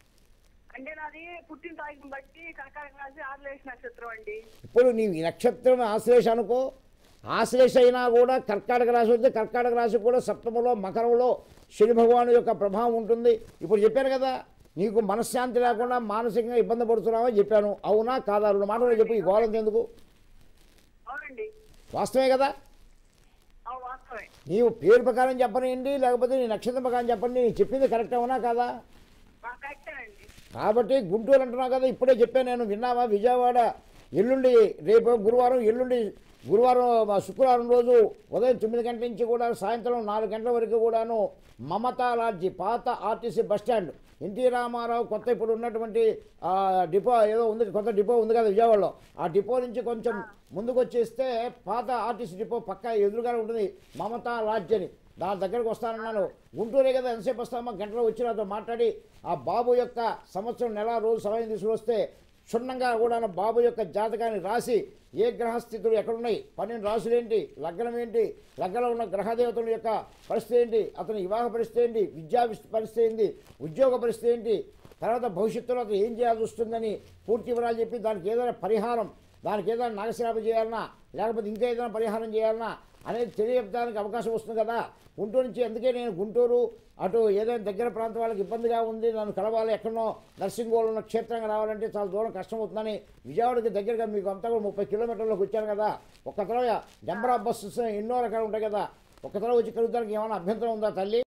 D: అంటే నాది పుట్టిన తారీఖుని బట్టి కర్కాటక రాశి ఆరులేసి నక్షత్రం అండి
B: ఇప్పుడు నీ ఈ నక్షత్రం ఆశ్లేష అనుకో ఆశ్లేష అయినా కూడా కర్కాటక రాశి వస్తే కర్కాటక రాశి కూడా సప్తమలో మకరంలో శని భగవాను యొక్క ప్రభావం ఉంటుంది ఇప్పుడు చెప్పాను కదా నీకు మనశ్శాంతి లేకుండా మానసికంగా ఇబ్బంది పడుతున్నావని చెప్పాను అవునా కాదా రెండు మాటలు చెప్పు ఈ గోళం ఎందుకు
D: అవునండి
B: వాస్తవే కదా
D: అవు వాస్తవే
B: నీవు పేరు ప్రకారం చెప్పనండి లేకపోతే నీ నక్షత్రం ప్రకారం చెప్పండి నేను చెప్పింది కరెక్ట్ అవునా కాదా
D: మా కరెక్టేనండి
B: కాబట్టి గుంటూరు అంటున్నావు కదా ఇప్పుడే చెప్పాను నేను విన్నావా విజయవాడ ఎల్లుండి రేపు గురువారం ఎల్లుండి గురువారం ఆ, శుక్రవారం రోజు ఉదయం తొమ్మిది గంటల నుంచి కూడా సాయంత్రం నాలుగు గంటల వరకు కూడాను మమతా లాడ్జి పాత RTC bus stand NT Ramarao కొత్త ఇప్పుడు ఉన్నటువంటి ఆ, డిపో ఏదో ఉంది కొత్త డిపో ఉంది కదా విజయవాడలో ఆ డిపో నుంచి కొంచెం ముందుకు వచ్చేస్తే పాత ఆర్టీసీ డిపో పక్క ఎదురుగానే ఉంటుంది మమతా లాడ్జ్ అని దాని దగ్గరకు వస్తానన్నాను గుంటూరే కదా ఎంతసేపు వస్తామో గంటలో వచ్చి నాతో మాట్లాడి ఆ బాబు యొక్క సంవత్సరం నెల రోజు సమయం తీసుకొస్తే క్షుణ్ణంగా కూడా బాబు యొక్క జాతకాన్ని రాసి ఏ గ్రహస్థితులు ఎక్కడున్నాయి పన్నెండు రాసులు ఏంటి లగ్నం ఏంటి లగ్నంలో ఉన్న గ్రహదేవతల యొక్క పరిస్థితి ఏంటి అతని వివాహ పరిస్థితి ఏంటి విద్యా విస్- పరిస్థితి ఏంటి ఉద్యోగ పరిస్థితి ఏంటి తర్వాత భవిష్యత్తులో అతను ఏం చేయాల్సి వస్తుందని పూర్తి వివరాలు చెప్పి దానికి ఏదైనా పరిహారం దానికి ఏదైనా నాగశ్రాప చేయాలన్నా లేకపోతే ఇంకా ఏదైనా పరిహారం చేయాలన్నా అనేది తెలియజెప్పడానికి అవకాశం వస్తుంది కదా గుంటూరు నుంచి అందుకే నేను గుంటూరు అటు ఏదైనా దగ్గర ప్రాంతం వాళ్ళకి ఇబ్బందిగా ఉంది నన్ను కలవాలి ఎక్కడనో నర్సింగోలు ఉన్న క్షేత్రంగా రావాలంటే చాలా దూరం కష్టం అవుతుందని విజయవాడకి దగ్గరగా మీకు అంతా కూడా ముప్పై కిలోమీటర్లకు వచ్చాను కదా ఒక్క తర్వాత నెంబర్ ఆఫ్ బస్సెస్ ఎన్నో రకాలు ఉంటాయి కదా ఒక్క తర్వాత వచ్చి కలుగుతానికి ఏమైనా అభ్యంతరం ఉందా తల్లి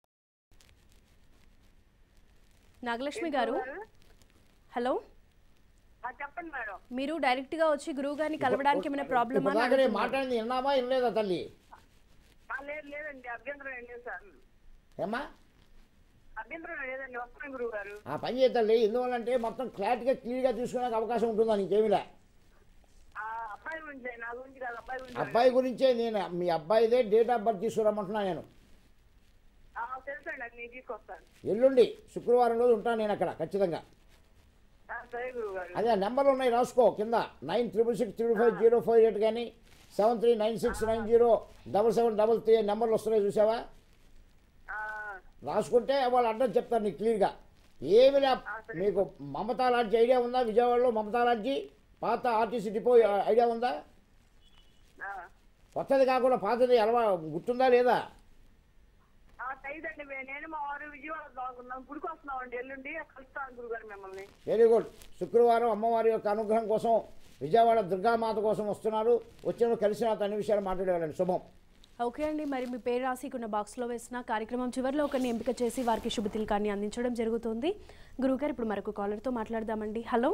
A: నాగలక్ష్మి గారు హలో
D: ఆ, చెప్పండి మేడం
A: మీరు డైరెక్ట్ గా వచ్చి గురువు గారిని కలవడానికి ఏమైనా ప్రాబ్లమా
B: ఇప్పుడు దాకా నేను మాట్లాడింది విన్నామా వినలేదా తల్లి
D: ఆ, లేదు లేదండి అభ్యంతరం ఏం లేదు సార్
B: ఏమ్మా
D: అభ్యంతరం లేదండి వస్తాను గురువు గారు
B: ఆ పని చేయాలి ఎందువల్లంటే మొత్తం క్లారిటీగా క్లియర్గా తీసుకునే అవకాశం ఉంటుందా నీకేమిలే
D: ఆ, అబ్బాయి అబ్బాయి గురించి నా గురించి కాదు అబ్బాయి గురించి
B: అబ్బాయి గురించే నేను మీ అబ్బాయిదే డేట్ ఆఫ్ బర్త్ తీసుకురమ్మంటున్నా నేను
D: ఆ, తెలుసండి అది నేను తీసుకొస్తాను
B: ఎల్లుండి శుక్రవారం రోజు ఉంటాను నేను అక్కడ ఖచ్చితంగా
D: ఆ, సరే గురువు గారు
B: అదే నెంబర్లు ఉన్నాయి రాసుకో కింద nine triple six triple five zero five eight కానీ seven three nine six nine zero double seven double three నెంబర్లు వస్తున్నాయి చూసావా
D: ఆ,
B: రాసుకుంటే వాళ్ళు అడ్రస్ చెప్తారు నీకు క్లియర్గా ఏమి లే మీకు మమతా లాడ్జి ఐడియా ఉందా విజయవాడలో మమతా లాడ్జి పాత ఆర్టీసీ డిపో ఐడియా ఉందా
D: ఆ.
B: కొత్తది కాకుండా పాతది అలవా గుర్తుందా లేదా
D: ఆ, తెలీదండి మే- నేను మా వారు విజయవాడ బాగున్నాం గుడికి వస్తున్నామండి ఎల్లుండి కలుస్తాను గురుగారు మిమ్మల్ని
B: వెరీ గుడ్ శుక్రవారం అమ్మవారి యొక్క అనుగ్రహం కోసం విజయవాడ దుర్గామాత కోసం వస్తున్నారు వచ్చిన కలిసి నాతో అన్ని విషయాలు మాట్లాడేవాళ్ళండి శుభం
A: ఓకే అండి మరి మీ పేరు రాసి ఉన్న బాక్స్లో వేసిన కార్యక్రమం చివరిలో ఒకరిని ఎంపిక చేసి వారికి శుభ తిలకాన్ని అందించడం జరుగుతుంది గురువుగారు ఇప్పుడు మరొక కాలర్తో మాట్లాడదామండి హలో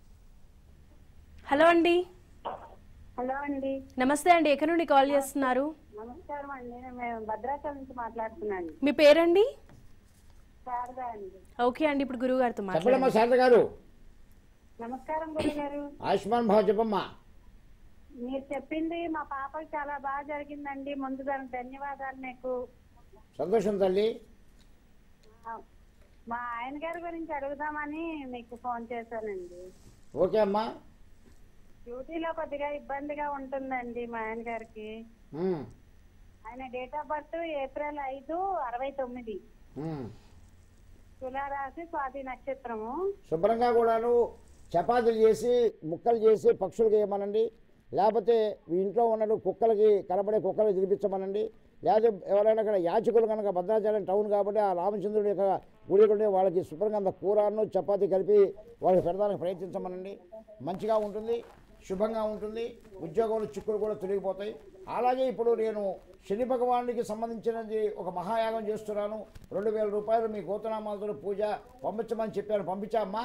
A: హలో అండి
C: హలో అండి
A: నమస్తే అండి ఎక్కడి నుండి కాల్ చేస్తున్నారు
C: నమస్కారం అండి మేము భద్రాచలం నుంచి మాట్లాడుతున్నాను
A: మీ పేరండి
C: శారదా అండి
A: ఓకే అండి ఇప్పుడు గురువు గారితో
B: చెప్పడమ్మా
A: మాట్లాడండి
B: శారద గారు
C: నమస్కారం గురుగారు
B: ఆయుష్మాన్ భావ చెప్పమ్మా
C: మీరు చెప్పింది మా పాపకి చాలా బాగా జరిగిందండి ముందు దానికి ధన్యవాదాలు మీకు
B: సంతోషం తల్లి
C: ఆ, మా ఆయన గారి గురించి అడుగుదామని మీకు ఫోన్ చేశానండి
B: ఓకే అమ్మా
C: డ్యూటీలో కొద్దిగా ఇబ్బందిగా ఉంటుందండి మా ఆయన గారికి
B: ఉమ్,
C: ఆయన డేట్ ఆఫ్ బర్త్ ఏప్రిల్ ఐదు అరవై తొమ్మిది
B: ఉమ్.
C: తులారాశి స్వాతి నక్షత్రము
B: శుభ్రంగా కూడాను చపాతీలు చేసి ముక్కలు చేసి పక్షులకి వేయమనండి లేకపోతే మీ ఇంట్లో ఉన్న కుక్కలకి కనబడే కుక్కలు తినిపించమనండి లేకపోతే ఎవరైనా అక్కడ యాచకులు కనుక భద్రాచలం టౌన్ కాబట్టి ఆ రామచంద్రుడి యొక్క గుడి ఉంటే వాళ్ళకి శుభ్రంగా అంత కూరను చపాతీ కలిపి వాళ్ళకి పెడడానికి ప్రయత్నించమనండి మంచిగా ఉంటుంది శుభంగా ఉంటుంది ఉద్యోగంలో చిక్కులు కూడా తొలగిపోతాయి అలాగే ఇప్పుడు నేను శని భగవానుడికి సంబంధించినది ఒక మహాయాగం చేస్తున్నాను రెండు వేల రూపాయలు మీ గోతనామాలతో పూజ పంపించమని చెప్పాను పంపించా అమ్మా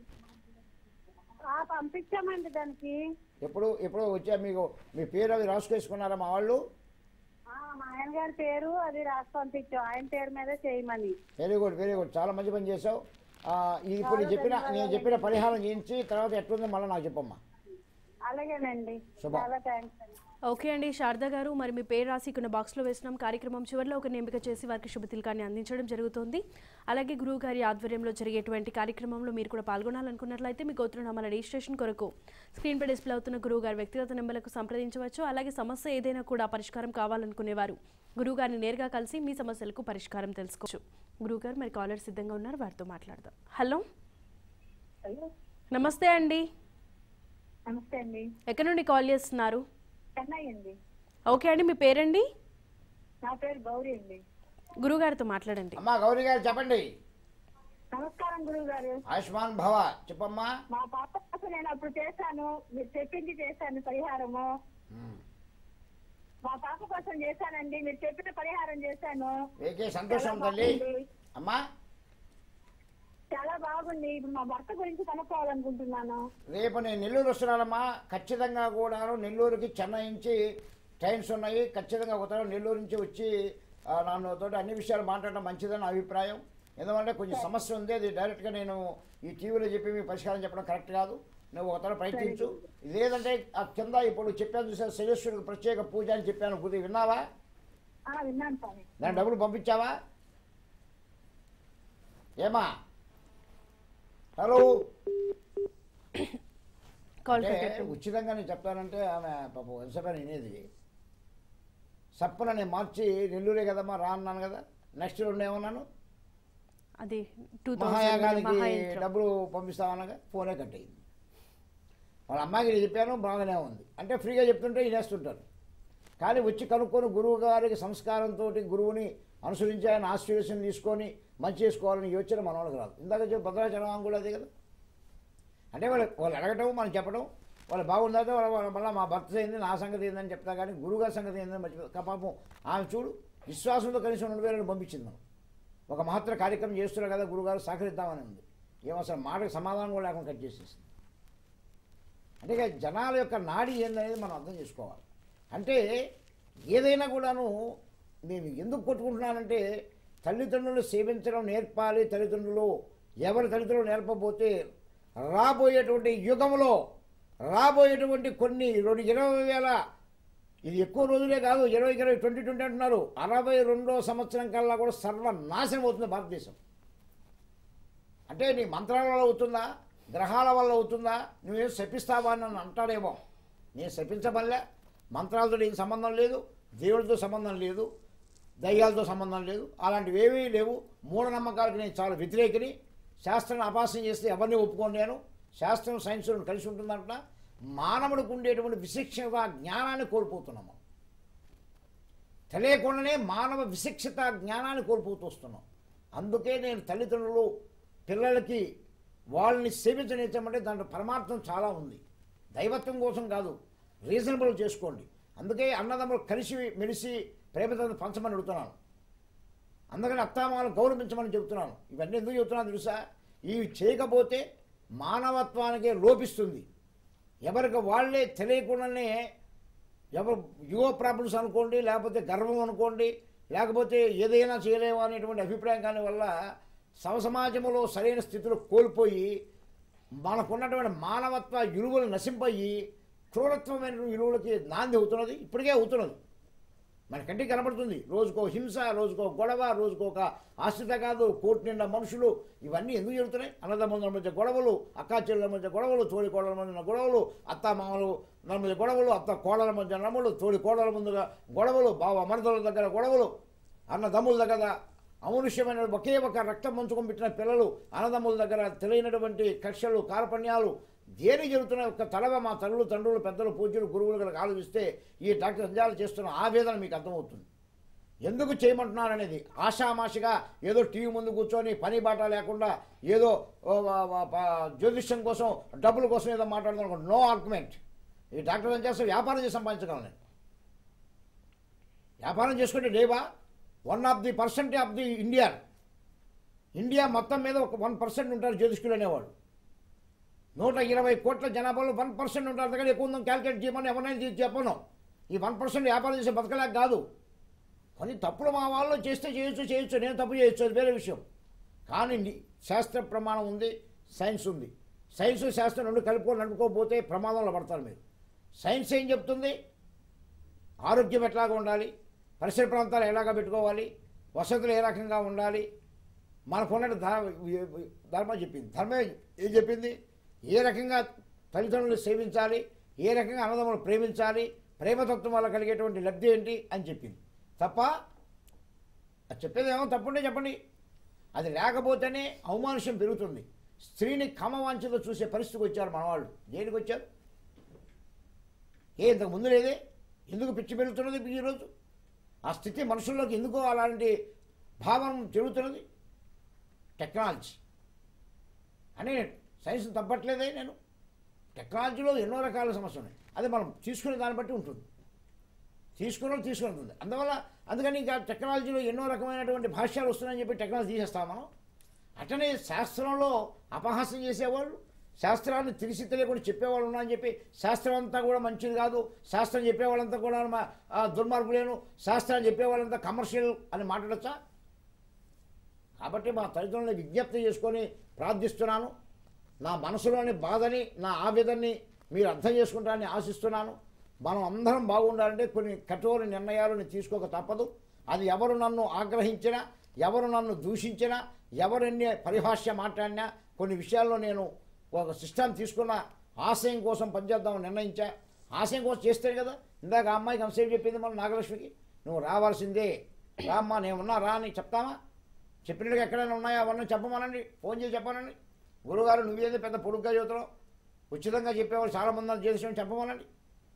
C: ఆ పంపించామండి దానికి
B: ఎప్పుడు ఎప్పుడు వచ్చా మీకు మీ పేరు అవి రాసుకేసుకున్నారా మా వాళ్ళు
C: ఆ, మా ఆయన గారి పేరు అది రాసి పంపించాం ఆయన పేరు మీద చేయమని
B: వెరీ గుడ్ వెరీ గుడ్ చాలా మంచి పని చేసావు ఆ, ఇది ఇప్పుడు నేను చెప్పిన నేను చెప్పిన పరిహారం చేయించి తర్వాత ఎట్లుందో మళ్ళీ నాకు చెప్పమ్మా
C: అలాగేనండి
B: శుభం.
C: చాలా థ్యాంక్స్ అండి
A: ఓకే అండి శారద గారు మరి మీ పేరు రాసి కొన్ని బాక్స్లో వేసినాం కార్యక్రమం చివరిలో ఒకరిని ఎంపిక చేసి వారికి శుభ తిలకాన్ని అందించడం జరుగుతుంది అలాగే గురువు గారి ఆధ్వర్యంలో జరిగేటువంటి కార్యక్రమంలో మీరు కూడా పాల్గొనాలనుకున్నట్లయితే మీ గోత్రనామాల రిజిస్ట్రేషన్ కొరకు స్క్రీన్ పై డిస్ప్లే అవుతున్న గురువు గారి వ్యక్తిగత నెంబర్లకు సంప్రదించవచ్చు అలాగే సమస్య ఏదైనా కూడా పరిష్కారం కావాలనుకునేవారు గురువు గారిని నేరుగా కలిసి మీ సమస్యలకు పరిష్కారం తెలుసుకోవచ్చు గురువు గారు మరి కాలర్ సిద్ధంగా ఉన్నారు వారితో మాట్లాడదాం హలో
C: హలో
A: నమస్తే అండి
C: నమస్తే అండి
A: ఎక్కడి నుండి కాల్ చేస్తున్నారు
C: చెన్నై అండి
A: ఓకే అండి మీ పేరండి
C: నా పేరు గౌరీ అండి
A: గురువుగారితో మాట్లాడండి
B: అమ్మా గౌరీ గారు చెప్పండి
C: నమస్కారం గురువు గారు
B: ఆయుష్మాన్ భవ చెప్పమ్మా
C: మా పాప కోసం నేను అప్పుడు చేశాను మీరు చెప్పింది చేశాను పరిహారము మా పాప కోసం చేశానండి మీరు చెప్పిన పరిహారం చేశాను
B: ఏకే సంతోషం తల్లి అమ్మా
C: చాలా బాగుంది ఇప్పుడు మా భర్త గురించి కనుక్కోవాలనుకుంటున్నాను
B: రేపు నేను నెల్లూరు వస్తున్నానమ్మా ఖచ్చితంగా కూడాను నెల్లూరుకి చెన్నై నుంచి ట్రైన్స్ ఉన్నాయి ఖచ్చితంగా ఒక తరం నెల్లూరు నుంచి వచ్చి ఆ, నన్ను తోటి అన్ని విషయాలు మాట్లాడడం మంచిదని నా అభిప్రాయం ఎందుకంటే కొంచెం సమస్య ఉంది అది డైరెక్ట్గా నేను ఈ టీవీలో చెప్పి మీకు పరిష్కారం చెప్పడం కరెక్ట్ కాదు నువ్వు ఒక తరం ప్రయత్నించు లేదంటే ఆ కింద ఇప్పుడు చెప్పాను చూసా శనేశ్వరుడికి ప్రత్యేక పూజ అని చెప్పాను బుద్ధి విన్నావా
C: ఆ, విన్నాను స్వామి
B: దాని డబ్బులు పంపించావా ఏమా హలో
A: కాల్
B: అంటే
A: కట్టేట్టు
B: ఉచితంగా నేను చెప్తానంటే ఆమె పాపం ఎంతసేపు వినేది సప్పున నేను మార్చి నెల్లూరే కదమ్మా రా అన్నాను కదా నెక్స్ట్ రెండు ఏమన్నాను
A: అది టూ
B: మహాయాగానికి
A: థౌసండ్
B: డబ్బులు పంపిస్తామనగా ఫోనే కట్ అయింది వాళ్ళ అమ్మాయికి నేను చెప్పాను బాగానే ఉంది అంటే ఫ్రీగా చెప్తుంటే వినేస్తుంటారు కానీ వచ్చి కనుక్కొని గురువు గారికి సంస్కారంతో గురువుని అనుసరించి ఆయన ఆశీర్వచనం తీసుకొని మంచి చేసుకోవాలని యోచన మన వాళ్ళకి రాదు ఇందాక చెప్పి భద్రాచలం కూడా అదే కదా అంటే వాళ్ళు వాళ్ళు అడగటం మనం చెప్పడం వాళ్ళు బాగుందాక వాళ్ళ వాళ్ళ మళ్ళీ మా భర్త అయింది నా సంగతి ఏందని చెప్తా కానీ గురుగారి సంగతి ఏందని మర్చిపో కా పాపం ఆమె చూడు విశ్వాసంతో కనీసం రెండు వేలను పంపించింది మనం ఒక మహత్తర కార్యక్రమం చేస్తున్నారు కదా గురుగారు సహకరిద్దామని ఉంది ఏమో అసలు మాటకు సమాధానం కూడా లేకుండా కట్ చేసేసింది అంటే ఇక జనాల యొక్క నాడి ఏందనేది మనం అర్థం చేసుకోవాలి అంటే ఏదైనా కూడాను నేను ఎందుకు కొట్టుకుంటున్నానంటే తల్లిదండ్రులు సేవించడం నేర్పాలి తల్లిదండ్రులు ఎవరి తల్లిదండ్రులు నేర్పబోతే రాబోయేటువంటి యుగంలో రాబోయేటువంటి కొన్ని రెండు ఇరవై వేల ఇది ఎక్కువ రోజులే కాదు ఇరవై ఇరవై ట్వంటీ ట్వంటీ అంటున్నారు అరవై రెండో సంవత్సరం కల్లా కూడా సర్వనాశనం అవుతుంది భారతదేశం అంటే నీ మంత్రాల వల్ల అవుతుందా గ్రహాల వల్ల అవుతుందా నువ్వేం శపిస్తావా అని నన్ను అంటాడేమో నేను శపించబల్లే మంత్రాలతో నీకు సంబంధం లేదు దేవుడితో సంబంధం లేదు దయ్యాలతో సంబంధం లేదు అలాంటివి ఏమీ లేవు మూఢనమ్మకాలకు నేను చాలా వ్యతిరేకిని శాస్త్రాన్ని అపాసం చేస్తే ఎవరిని ఒప్పుకోను నేను శాస్త్రం సైన్స్ కలిసి ఉంటుందంట మానవుడికి ఉండేటువంటి విశిక్షత జ్ఞానాన్ని కోల్పోతున్నాము తెలియకుండానే మానవ విశిక్షత జ్ఞానాన్ని కోల్పోతూ వస్తున్నాం అందుకే నేను తల్లిదండ్రులు పిల్లలకి వాళ్ళని సేవించనిచ్చమంటే దాంట్లో పరమార్థం చాలా ఉంది దైవత్వం కోసం కాదు రీజనబుల్ చేసుకోండి అందుకే అన్నదమ్ములు కలిసి మెలిసి ప్రేమతో పంచమని అడుగుతున్నాను అందుకని అత్తామాలను గౌరవించమని చెబుతున్నాను ఇవన్నీ ఎందుకు చెబుతున్నాను తెలుసా ఇవి చేయకపోతే మానవత్వానికే లోపిస్తుంది ఎవరికి వాళ్ళే తెలియకుండానే ఎవరు యువ ప్రాబ్లమ్స్ అనుకోండి లేకపోతే గర్వం అనుకోండి లేకపోతే ఏదైనా చేయలేము అనేటువంటి అభిప్రాయం కాని వల్ల సమసమాజంలో సరైన స్థితిలో కోల్పోయి మనకున్నటువంటి మానవత్వ విలువలు నశింపయి క్రూరత్వమైన విలువలకి నాంది అవుతున్నది ఇప్పటికే అవుతున్నది మన కంటికి కనబడుతుంది రోజుకో హింస రోజుకో గొడవ రోజుకో ఒక ఆశ్రిత కాదు కోటి నిండా మనుషులు ఇవన్నీ ఎందుకు జరుగుతున్నాయి అన్నదమ్ముల మధ్య గొడవలు అక్కా చెల్లెల మధ్య గొడవలు తోడి కోడల మధ్య గొడవలు అత్త మామలు మన మధ్య గొడవలు అత్త కోడల మధ్య నమ్ములు తోడి కోడల ముందుగా గొడవలు బావ మరదల దగ్గర గొడవలు అన్నదమ్ముల దగ్గర అమనుష్యమైన ఒకే ఒక రక్తం పంచుకొని పెట్టిన పిల్లలు అన్నదమ్ముల దగ్గర తెలియనటువంటి కక్షలు కార్పణ్యాలు దేని జరుగుతున్న ఒక తలగా మా తల్లులు తండ్రులు పెద్దలు పూజ్యులు గురువులు కనుక ఆలోచిస్తే ఈ డాక్టర్ సంజాలు చేస్తున్న ఆవేదన మీకు అర్థమవుతుంది ఎందుకు చేయమంటున్నారు అనేది ఆషామాషిగా ఏదో టీవీ ముందు కూర్చొని పని బాట లేకుండా ఏదో ఓ, ఆ, ఆ, ఆ, జ్యోతిష్యం కోసం డబ్బుల కోసం ఏదో మాట్లాడుతున్నా నో ఆర్గ్యుమెంట్ ఈ డాక్టర్ ఏం చేస్తే వ్యాపారం చేసి సంపాదించగలను నేను వ్యాపారం చేసుకుంటే లేవా one of the percent of the India India మొత్తం మీద ఒక వన్ పర్సెంట్ ఉంటారు జ్యోతిష్కులు అనేవాళ్ళు నూట ఇరవై కోట్ల జనాభాలో వన్ పర్సెంట్ ఉంటారు దగ్గర ఎక్కువ ఉందని క్యాల్కులేట్ చేయమని ఎవరైనా చేసి చెప్పను ఈ వన్ పర్సెంట్ వ్యాపారం చేసే బతకలేక కాదు కానీ తప్పులు మా వాళ్ళు చేస్తే చేయొచ్చు చేయొచ్చు నేను తప్పు చేయొచ్చు అది వేరే విషయం కానీ ని- శాస్త్ర ప్రమాణం ఉంది సైన్స్ ఉంది సైన్స్ శాస్త్రం రెండు కలుపుకొని నడుపుకోకపోతే ప్రమాదంలో పడతారు మీరు సైన్స్ ఏం చెప్తుంది ఆరోగ్యం ఎట్లాగా ఉండాలి పరిసర ప్రాంతాలు ఎలాగా పెట్టుకోవాలి వసతులు ఏ రకంగా ఉండాలి మనకున్న ధర్మం చెప్పింది ధర్మం ఏం చెప్పింది ఏ రకంగా తల్లిదండ్రులు సేవించాలి ఏ రకంగా అన్నదమ్ములు ప్రేమించాలి ప్రేమతత్వం వల్ల కలిగేటువంటి లబ్ధి ఏంటి అని చెప్పింది తప్ప అది చెప్పేది ఏమో తప్పుంటే చెప్పండి అది లేకపోతేనే అవమానుష్యం పెరుగుతుంది స్త్రీని కమవాంఛతో చూసే పరిస్థితికి వచ్చారు మనవాళ్ళు దేనికి వచ్చారు ఏ ఇంతకు ముందు లేదే ఎందుకు పిచ్చి పెరుగుతున్నది ఈరోజు ఆ స్థితి మనుషుల్లోకి ఎందుకు అలాంటి భావం జరుగుతున్నది టెక్నాలజీ అని సైన్స్ తప్పట్లేదే నేను టెక్నాలజీలో ఎన్నో రకాల సమస్యలు ఉన్నాయి అది మనం తీసుకునే దాన్ని బట్టి ఉంటుంది తీసుకున్న తీసుకుని ఉంటుంది అందువల్ల అందుకని ఇంకా టెక్నాలజీలో ఎన్నో రకమైనటువంటి భాష్యాలు వస్తున్నాయని చెప్పి టెక్నాలజీ తీసేస్తాం మనం అట్లనే శాస్త్రంలో అపహాస్యం చేసేవాళ్ళు శాస్త్రాన్ని తెలిసి తెలియకుండా చెప్పేవాళ్ళు ఉన్నారని చెప్పి శాస్త్రం అంతా కూడా మంచిది కాదు శాస్త్రం చెప్పేవాళ్ళంతా కూడా మా- ఆ, దుర్మార్గులేను శాస్త్రాన్ని చెప్పేవాళ్ళంతా కమర్షియల్ అని మాట్లాడచ్చా కాబట్టి మా తల్లిదండ్రులను విజ్ఞప్తి చేసుకొని ప్రార్థిస్తున్నాను నా మనసులోని బాధని నా ఆవేదనని మీరు అర్థం చేసుకుంటారని ఆశిస్తున్నాను మనం అందరం బాగుండాలంటే కొన్ని కఠోర నిర్ణయాలను తీసుకోక తప్పదు అది ఎవరు నన్ను ఆగ్రహించినా ఎవరు నన్ను దూషించినా ఎవరు ఎన్ని పరిభాష్య మాట్లాడినా కొన్ని విషయాల్లో నేను ఒక సిస్టమ్ తీసుకున్న ఆశయం కోసం పనిచేద్దామని నిర్ణయించా ఆశయం కోసం చేస్తే కదా ఇందాక ఆ అమ్మాయికి అంతసేపు చెప్పింది మన నాగలక్ష్మికి నువ్వు రావాల్సిందే రామ్మా నేను ఉన్నా రా అని చెప్తామా చెప్పినట్టుగా ఎక్కడైనా ఉన్నాయా అవన్నీ చెప్పమనండి ఫోన్ చేసి చెప్పమనండి గురుగారు నువ్వేంది పెద్ద పొడుగ్గా చెబుతున్నావు ఉచితంగా చెప్పేవాళ్ళు చాలా మంది ఉన్నారు చేసిన చెప్పమనండి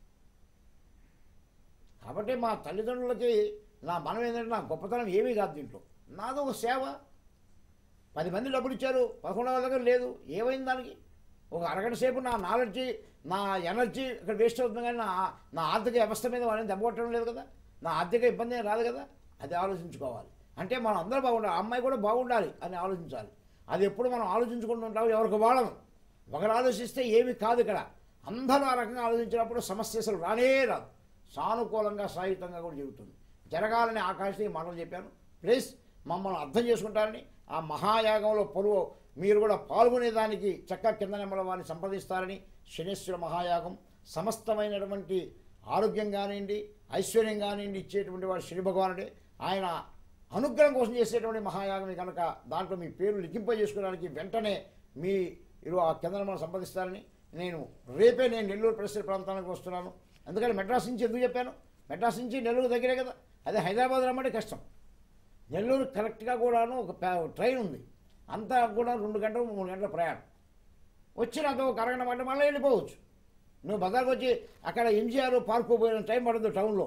B: కాబట్టి మా తల్లిదండ్రులకి నా మనం ఏంటంటే నా గొప్పతనం ఏమీ కాదు దీంట్లో నాదో ఒక సేవ పది మంది డబ్బులు ఇచ్చారు పదకొండవ దగ్గర లేదు ఏమైంది దానికి ఒక అరగంట సేపు నా నాలెడ్జి నా ఎనర్జీ ఇక్కడ వేస్ట్ అవుతుంది కానీ నా నా ఆర్థిక వ్యవస్థ మీద వాళ్ళని దెబ్బకొట్టడం లేదు కదా నా ఆర్థిక ఇబ్బంది ఏం రాదు కదా అది ఆలోచించుకోవాలి అంటే మనం అందరూ బాగుండాలి ఆ అమ్మాయి కూడా బాగుండాలి అని ఆలోచించాలి అది ఎప్పుడు మనం ఆలోచించుకుంటూ ఉంటాం ఎవరికి వాళ్ళం ఒకరు ఆలోచిస్తే ఏమి కాదు ఇక్కడ అందరూ ఆ రకంగా ఆలోచించినప్పుడు సమస్య అసలు రానే రాదు సానుకూలంగా సాయుధంగా కూడా జరుగుతుంది జరగాలని ఆకాశం ఈ మాటలు చెప్పాను ప్లీజ్ మమ్మల్ని అర్థం చేసుకుంటారని ఆ మహాయాగంలో పొరుగు మీరు కూడా పాల్గొనేదానికి చక్క కింద నెమ్మల వారిని సంప్రదిస్తారని శనేశ్వర మహాయాగం సమస్తమైనటువంటి ఆరోగ్యం కానివ్వండి ఐశ్వర్యం కానివ్వండి ఇచ్చేటువంటి వాడు శని భగవానుడే ఆయన అనుగ్రహం కోసం చేసేటువంటి మహాయాగమే కనుక దాంట్లో మీ పేరు లిఖింపజేసుకోవడానికి వెంటనే మీ మీరు ఆ కేంద్రం సంపాదిస్తారని నేను రేపే నేను నెల్లూరు పరిసర ప్రాంతానికి వస్తున్నాను అందుకని మెడ్రాస్ నుంచి ఎందుకు చెప్పాను మెడ్రాస్ నుంచి నెల్లూరు దగ్గరే కదా అదే హైదరాబాద్ రమ్మంటే కష్టం నెల్లూరు కరెక్ట్గా కూడాను ఒక ప్యా- ట్రైన్ ఉంది అంతా కూడా రెండు గంటలు మూడు గంటల ప్రయాణం వచ్చినాక ఒక అరగంట పట్ట మళ్ళీ వెళ్ళిపోవచ్చు నువ్వు బజార్కి వచ్చి అక్కడ ఎంజీఆర్ పార్కు పోయిన టైం పడుతుంది టౌన్లో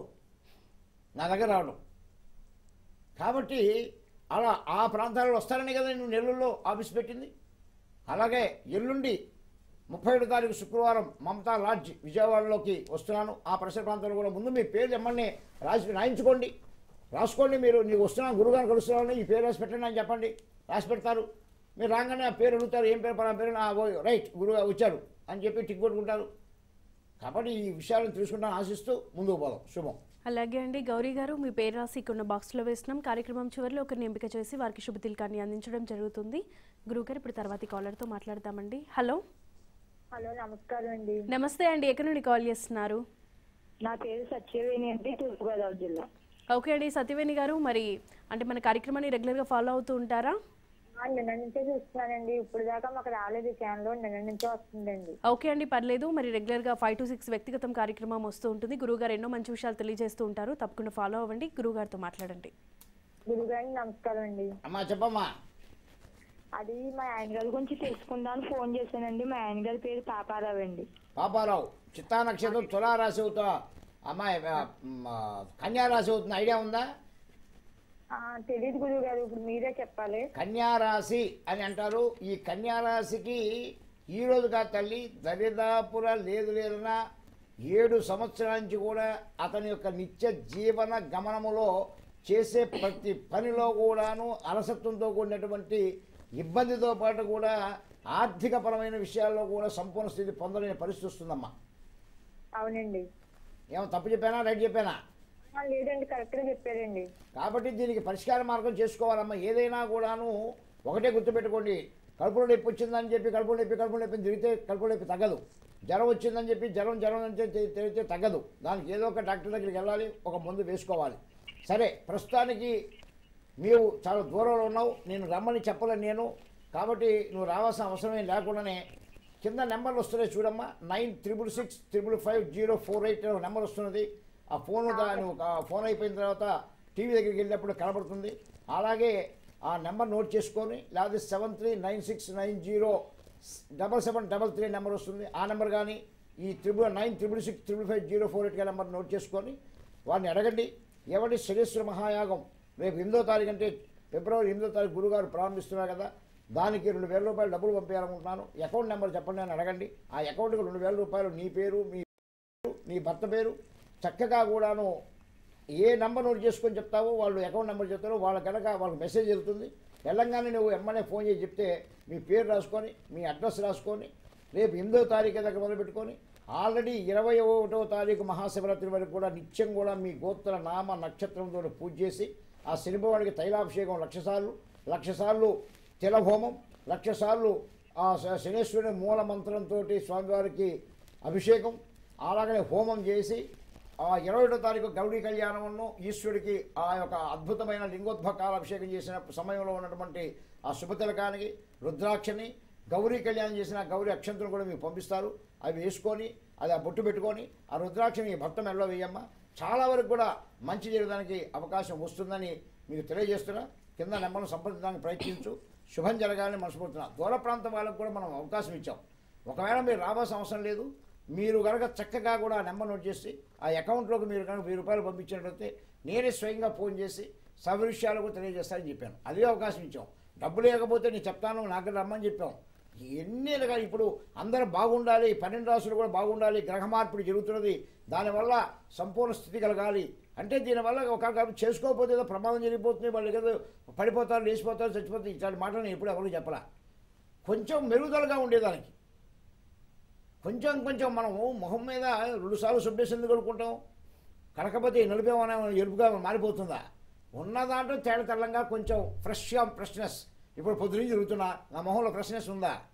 B: నా దగ్గర రావడం కాబట్టి అలా ఆ ప్రాంతాల్లో వస్తారని కదా నేను నెల్లూరులో ఆఫీస్ పెట్టింది అలాగే ఎల్లుండి ముప్పై ఏడు తారీఖు శుక్రవారం మమతా లాడ్జ్ విజయవాడలోకి వస్తున్నాను ఆ పరిసర ప్రాంతాల్లో కూడా ముందు మీ పేరు ఎమ్మల్ని రాసి రాయించుకోండి రాసుకోండి మీరు నీకు వస్తున్నాను గురుగారు కలుస్తున్నాను ఈ పేరు రాసి పెట్టండి అని చెప్పండి రాసి పెడతారు మీరు రాగానే ఆ పేరు అడుగుతారు ఏం పేరు పలానా పేరు ఆ, ఓ, రైట్ గురువు వచ్చారు అని చెప్పి టిక్ కొట్టుకుంటారు కాబట్టి ఈ విషయాలను తెలుసుకుంటాను ఆశిస్తూ ముందుకు పోదాం శుభం
A: అలాగే అండి గౌరీ గారు మీ పేరు రాసి ఇక్కడ ఉన్న బాక్స్లో వేసినాం కార్యక్రమం చివరిలో ఒకరిని ఎంపిక చేసి వారికి శుభ తిలకాన్ని అందించడం జరుగుతుంది గురుగారు ఇప్పుడు తర్వాతి కాలర్తో మాట్లాడదామండి హలో
E: హలో నమస్కారం అండి
A: నమస్తే అండి ఎక్కడి నుండి కాల్ చేస్తున్నారు
E: నా పేరు సత్యవేణి అండి తూర్పుగోదావరి జిల్లా
A: ఓకే అండి సత్యవేణి గారు మరి అంటే మన కార్యక్రమాన్ని రెగ్యులర్గా ఫాలో అవుతూ ఉంటారా
E: ఆ, నిన్న నుంచే చూస్తున్నానండి ఇప్పుడు దాకా మాకు రాలేదు ఈ ఛానల్ నిన్న నుంచే వస్తుందండి
A: ఓకే అండి పర్లేదు మరి రెగ్యులర్గా ఫైవ్ టు సిక్స్ వ్యక్తిగతం కార్యక్రమం వస్తూ ఉంటుంది గురుగారు ఎన్నో మంచి విషయాలు తెలియజేస్తూ ఉంటారు తప్పకుండా ఫాలో అవ్వండి గురుగారితో మాట్లాడండి
E: గురుగారికి నమస్కారం అండి
B: అమ్మా చెప్పమ్మా
E: అది మా ఆయన గారి గురించి తెలుసుకుందామని ఫోన్ చేశానండి మా ఆయన గారి పేరు పాపారావు అండి
B: పాపారావు చిత్తా నక్షత్రం తులారాశి అవుతా అమ్మాయి ఆ, మ్, ఆ, కన్యా రాశి అవుతుంది ఐడియా ఉందా
E: ఆ, తెలియదు గురువు గారు ఇప్పుడు మీరే చెప్పాలి
B: కన్యారాశి అని అంటారు ఈ కన్యారాశికి ఈ రోజుగా తల్లి దరిదాపుర లేదు లేదన్నా ఏడు సంవత్సరాల నుంచి కూడా అతని యొక్క నిత్య జీవన గమనములో చేసే ప్రతి పనిలో కూడాను అలసత్వంతో కూడినటువంటి ఇబ్బందితో పాటు కూడా ఆర్థికపరమైన విషయాల్లో కూడా సంపూర్ణ స్థితి పొందలేని పరిస్థితి వస్తుందమ్మా
E: అవునండి
B: ఏమో తప్పు చెప్పానా రైట్ చెప్పానా
E: ఆ, లేదండి కరెక్ట్గా చెప్పారండి
B: కాబట్టి దీనికి పరిష్కార మార్గం చేసుకోవాలమ్మా ఏదైనా కూడాను ఒకటే గుర్తుపెట్టుకోండి కడుపులో నొప్పి వచ్చిందని చెప్పి కడుపులో నొప్పి కడుపులో నొప్పి తిరిగితే కడుపులో నొప్పి తగ్గదు జ్వరం వచ్చిందని చెప్పి జ్వరం జ్వరం అంటే తి- తిరిగితే తగ్గదు దానికి ఏదో ఒక డాక్టర్ దగ్గరికి వెళ్ళాలి ఒక మందు వేసుకోవాలి సరే ప్రస్తుతానికి నీవు చాలా దూరంలో ఉన్నావు నేను రమ్మని చెప్పలేను నేను కాబట్టి నువ్వు రావాల్సిన అవసరం ఏం లేకుండానే కింద నెంబర్లు వస్తున్నాయి చూడమ్మా nine triple six triple five zero four eight number వస్తున్నది ఆ ఫోన్ నువ్వు ఆ ఫోన్ అయిపోయిన తర్వాత టీవీ దగ్గరికి వెళ్ళినప్పుడు కనబడుతుంది అలాగే ఆ నెంబర్ నోట్ చేసుకొని లేకపోతే seven three nine six nine zero double seven double three number వస్తుంది ఆ నెంబర్ కానీ ఈ triple nine triple six triple five zero four eight number note చేసుకొని వారిని అడగండి ఎవరి శనేశ్వర మహాయాగం రేపు ఎనిమిదో తారీఖు అంటే ఫిబ్రవరి ఎనిమిదో తారీఖు గురుగారు ప్రారంభిస్తున్నారు కదా దానికి రెండు వేల రూపాయలు డబ్బులు పంపించాలనుకుంటున్నాను అకౌంట్ నెంబర్ చెప్పండి అని అడగండి ఆ అకౌంట్కి రెండు వేల రూపాయలు నీ పేరు మీ పేరు, నీ భర్త పేరు చక్కగా కూడాను ఏ నెంబర్ నోట్ చేసుకొని చెప్తావో వాళ్ళు అకౌంట్ నెంబర్ చెప్తారో వాళ్ళ కనుక వాళ్ళకి మెసేజ్ వెళ్తుంది వెళ్ళంగానే నువ్వు ఎమ్మనే ఫోన్ చేసి చెప్తే మీ పేరు రాసుకొని మీ అడ్రస్ రాసుకొని రేపు ఎనిమిదో తారీఖు దగ్గర మొదలుపెట్టుకొని ఆల్రెడీ ఇరవై ఒకటో తారీఖు మహాశివరాత్రి వరకు కూడా నిత్యం కూడా మీ గోత్ర నామ నక్షత్రంతో పూజ చేసి ఆ శనిభవానికి తైలాభిషేకం లక్ష సార్లు లక్ష సార్లు తిలహోమం లక్ష సార్లు ఆ శ- శనేశ్వరుని మూల మంత్రంతో స్వామివారికి అభిషేకం అలాగనే హోమం చేసి ఆ ఇరవై ఒకటో తారీఖు గౌరీ కళ్యాణమును ఈశ్వరుడికి ఆ యొక్క అద్భుతమైన లింగోద్భకాల అభిషేకం చేసిన సమయంలో ఉన్నటువంటి ఆ శుభతిలకానికి రుద్రాక్షని గౌరీ కళ్యాణం చేసిన గౌరీ అక్షంతులు కూడా మీకు పంపిస్తారు అవి వేసుకొని అది ఆ బొట్టు పెట్టుకొని ఆ రుద్రాక్షని భర్త మెడలో వేయమ్మ చాలా వరకు కూడా మంచి జరగడానికి అవకాశం వస్తుందని మీకు తెలియజేస్తున్నా కింద నెంబర్ను సంప్రదించడానికి ప్రయత్నించు శుభం జరగాలని మనస్ఫూర్తున్నా దూర ప్రాంతం వాళ్ళకు కూడా మనం అవకాశం ఇచ్చాం ఒకవేళ మీరు రావాల్సిన అవసరం లేదు మీరు కనుక చక్కగా కూడా ఆ నెంబర్ నోట్ చేసి ఆ అకౌంట్లోకి మీరు కనుక వెయ్యి రూపాయలు పంపించినట్లయితే నేనే స్వయంగా ఫోన్ చేసి సవిషయాలు కూడా తెలియజేస్తానని చెప్పాను అదే అవకాశం ఇచ్చాం డబ్బు లేకపోతే నేను చెప్తాను నాకు రమ్మని చెప్పాం ఎన్ని రకాల ఇప్పుడు అందరూ బాగుండాలి పన్నెండు రాసులు కూడా బాగుండాలి గ్రహ మార్పిడి జరుగుతున్నది దానివల్ల సంపూర్ణ స్థితి కలగాలి అంటే దీనివల్ల ఒక చేసుకోకపోతే ఏదో ప్రమాదం జరిగిపోతుంది వాళ్ళు ఏదో పడిపోతారు లేచిపోతారు చచ్చిపోతారు ఇట్లాంటి మాటలు నేను ఎప్పుడు ఎవరు చెప్పలా కొంచెం మెరుగుదలగా ఉండేదానికి కొంచెం కొంచెం మనము మొహం మీద రెండుసార్లు సుబ్బేసి ఎందుకు కలుపుకుంటాం కడకపోతే నలిపేమన్నా ఎరుపుగా మారిపోతుందా ఉన్న దాంట్లో తేడా తెల్లంగా కొంచెం ఫ్రెష్గా ఫ్రెష్నెస్ ఇప్పుడు పొద్దున తిరుగుతున్నా నా మొహంలో ఫ్రెష్నెస్ ఉందా